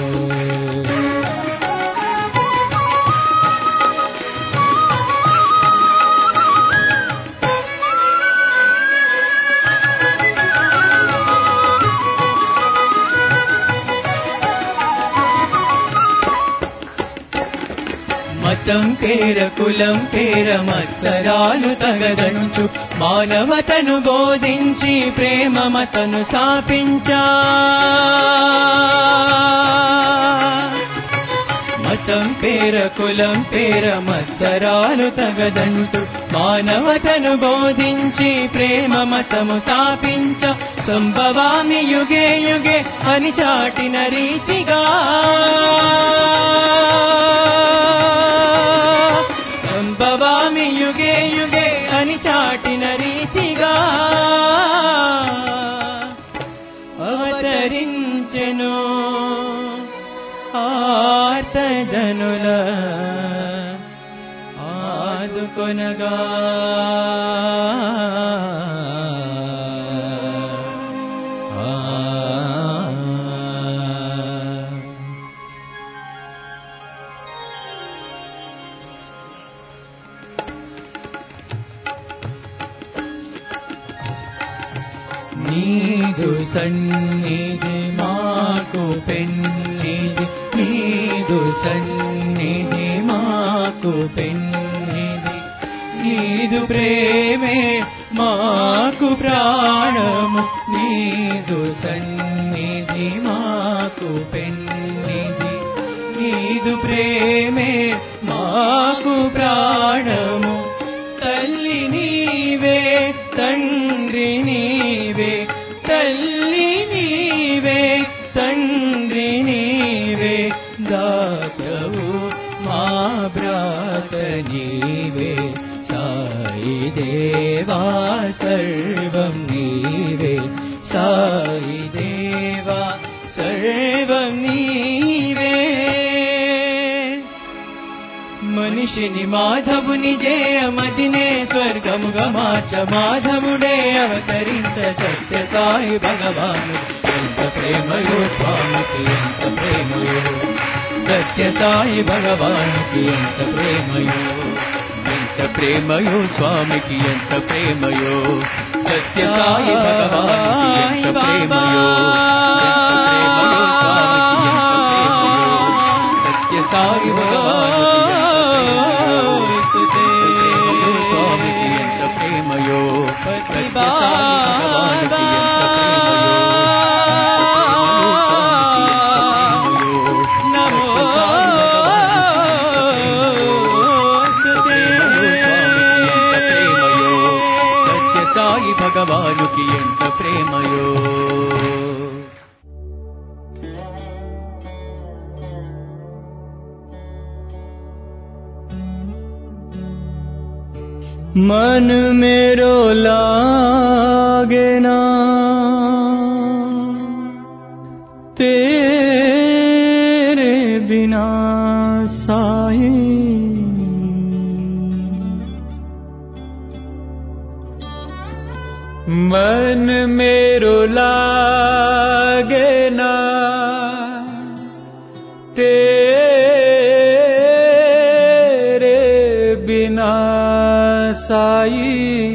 మతం పేర కులం పేర మత్సరాలు తగదంచు మానవతను బోధించి ప్రేమ మతను స్థాపించా మతం పేర కులం పేర మత్సరాలు తగదంటూ మానవతను బోధించి ప్రేమ మతము స్థాపించ సంభవామి యుగే యుగే అని చాటిన రీతిగా సంభవామి యుగే యుగే అని చాటిన రీతిగా అవతరించెను ఆర్త జనుల ఆదుకొనగా ఆ నీదు సన్నిధి మాకు పెన్నిధి నీదు సన్నిధి మాకు పెన్నిధి నీదు ప్రేమే మాకు ప్రాణము నీదు సన్నిధి మాకు పెన్నిధి నీదు ప్రేమే మాకు ప్రాణము తల్లి నీవే తండ్రి నీవే తల్లి నీవే తండ్రి నీవే దాతవు మా భ్రాత నీవే సాయి దేవా సర్వం నీవే సాయి దేవా సర్వం నీవే మనిషిని మాధవుని జయమదినే స్వర్గముగా మార్చ మాధవుడే అవతరించ సత్య సాయి భగవాను ఎంత ప్రేమయో స్వామికి ఎంత ప్రేమయో సత్య సాయి భగవానుకి ఎంత ప్రేమయో ఎంత ప్రేమయో స్వామికి ఎంత ప్రేమయో సత్య సాయి భగవానుకి ఎంత ప్రేమయో ఎంత ప్రేమయో స్వామికి ఎంత ప్రేమయో సత్య సాయి భగవానుకి స్వామికి ఎంత ప్రేమయో సత్య సాయి భగవానుకి ఎంత ప్రేమయో సత్య సాయి భగవానుకి ఎంత ప్రేమయో मन मेरो लागे ना तेरे बिना साई मन मेरो लागे ना तेरे बिना साई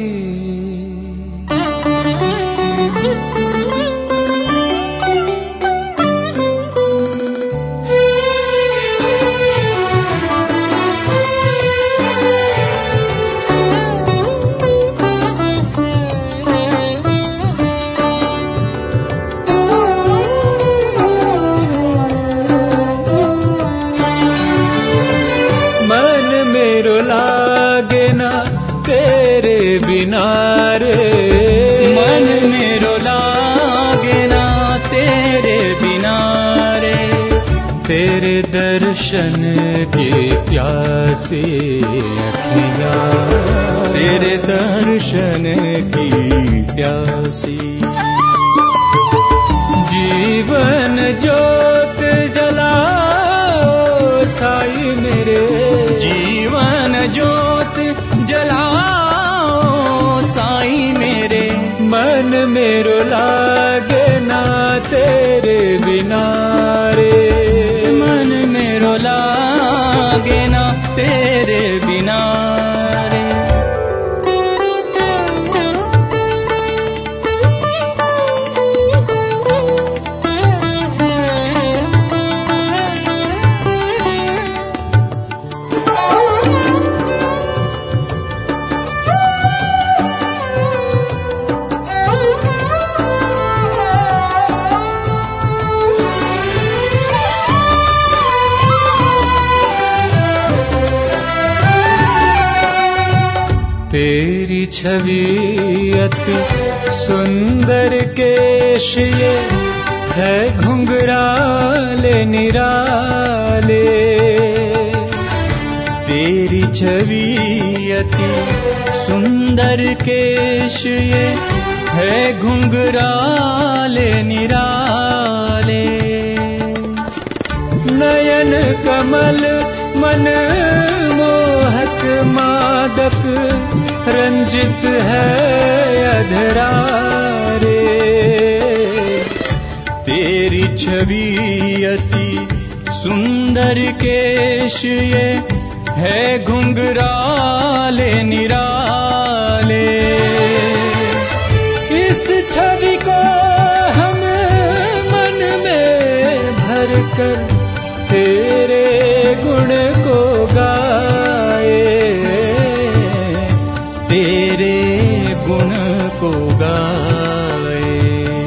मन मेरो लागे ना तेरे बिना रे मन मेरो लागे ना तेरे बिना रे तेरे दर्शन के प्यासे अखियाँ तेरे दर्शन की प्यासी जीवन ज्योत जलाओ साई मेरे जीवन ज्योत जलाओ साई मेरे मन मेरो लागे ना तेरे बिना रे मन मेरो लागे ना तेरे बिना रे तेरी छवि अति सुंदर केश ये है घुंघराले निराले तेरी छवि अति सुंदर केश ये है घुंघराले निराले नयन कमल मन मोहक मादक रंजित है अधरा रे तेरी छवि अति सुंदर केश ये है घुंघराले निराले इस छवि को हम मन में भर कर तेरे गुण को गाए तेरे गुण को गाए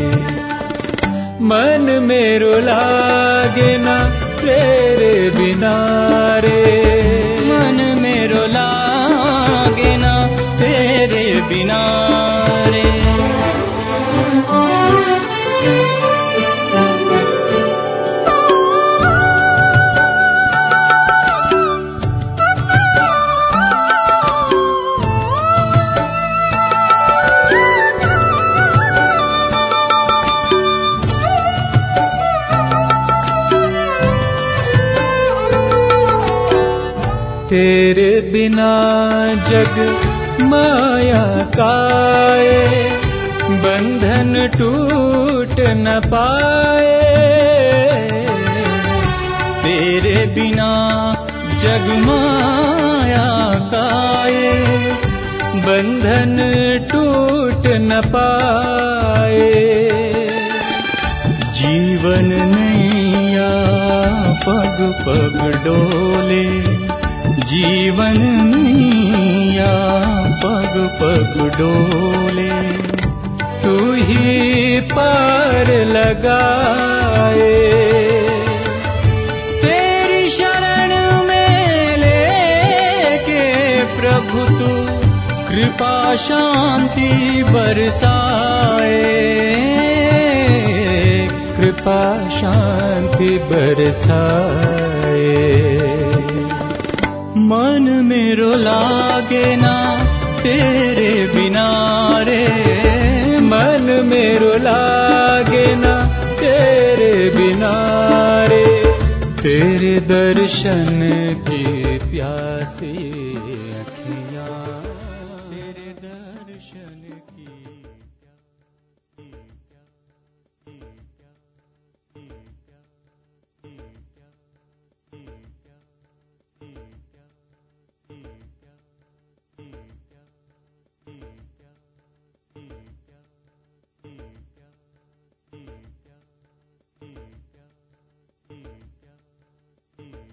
मन मेरो लागे ना तेरे बिना रे मन मेरो लागे ना तेरे बिना रे तेरे बिना जग माया काए बंधन टूट न पाए तेरे बिना जग माया काए बंधन टूट न पाए जीवन नैया पग पग डोले जीवन नैया पग पग डोले तू ही पार लगाए तेरी शरण में लेके प्रभु तू कृपा शांति बरसाए कृपा शांति बरसाए मन मेरो लागे ना तेरे बिना रे मन मेरो लागे ना तेरे बिना रे तेरे दर्शन की प्यासी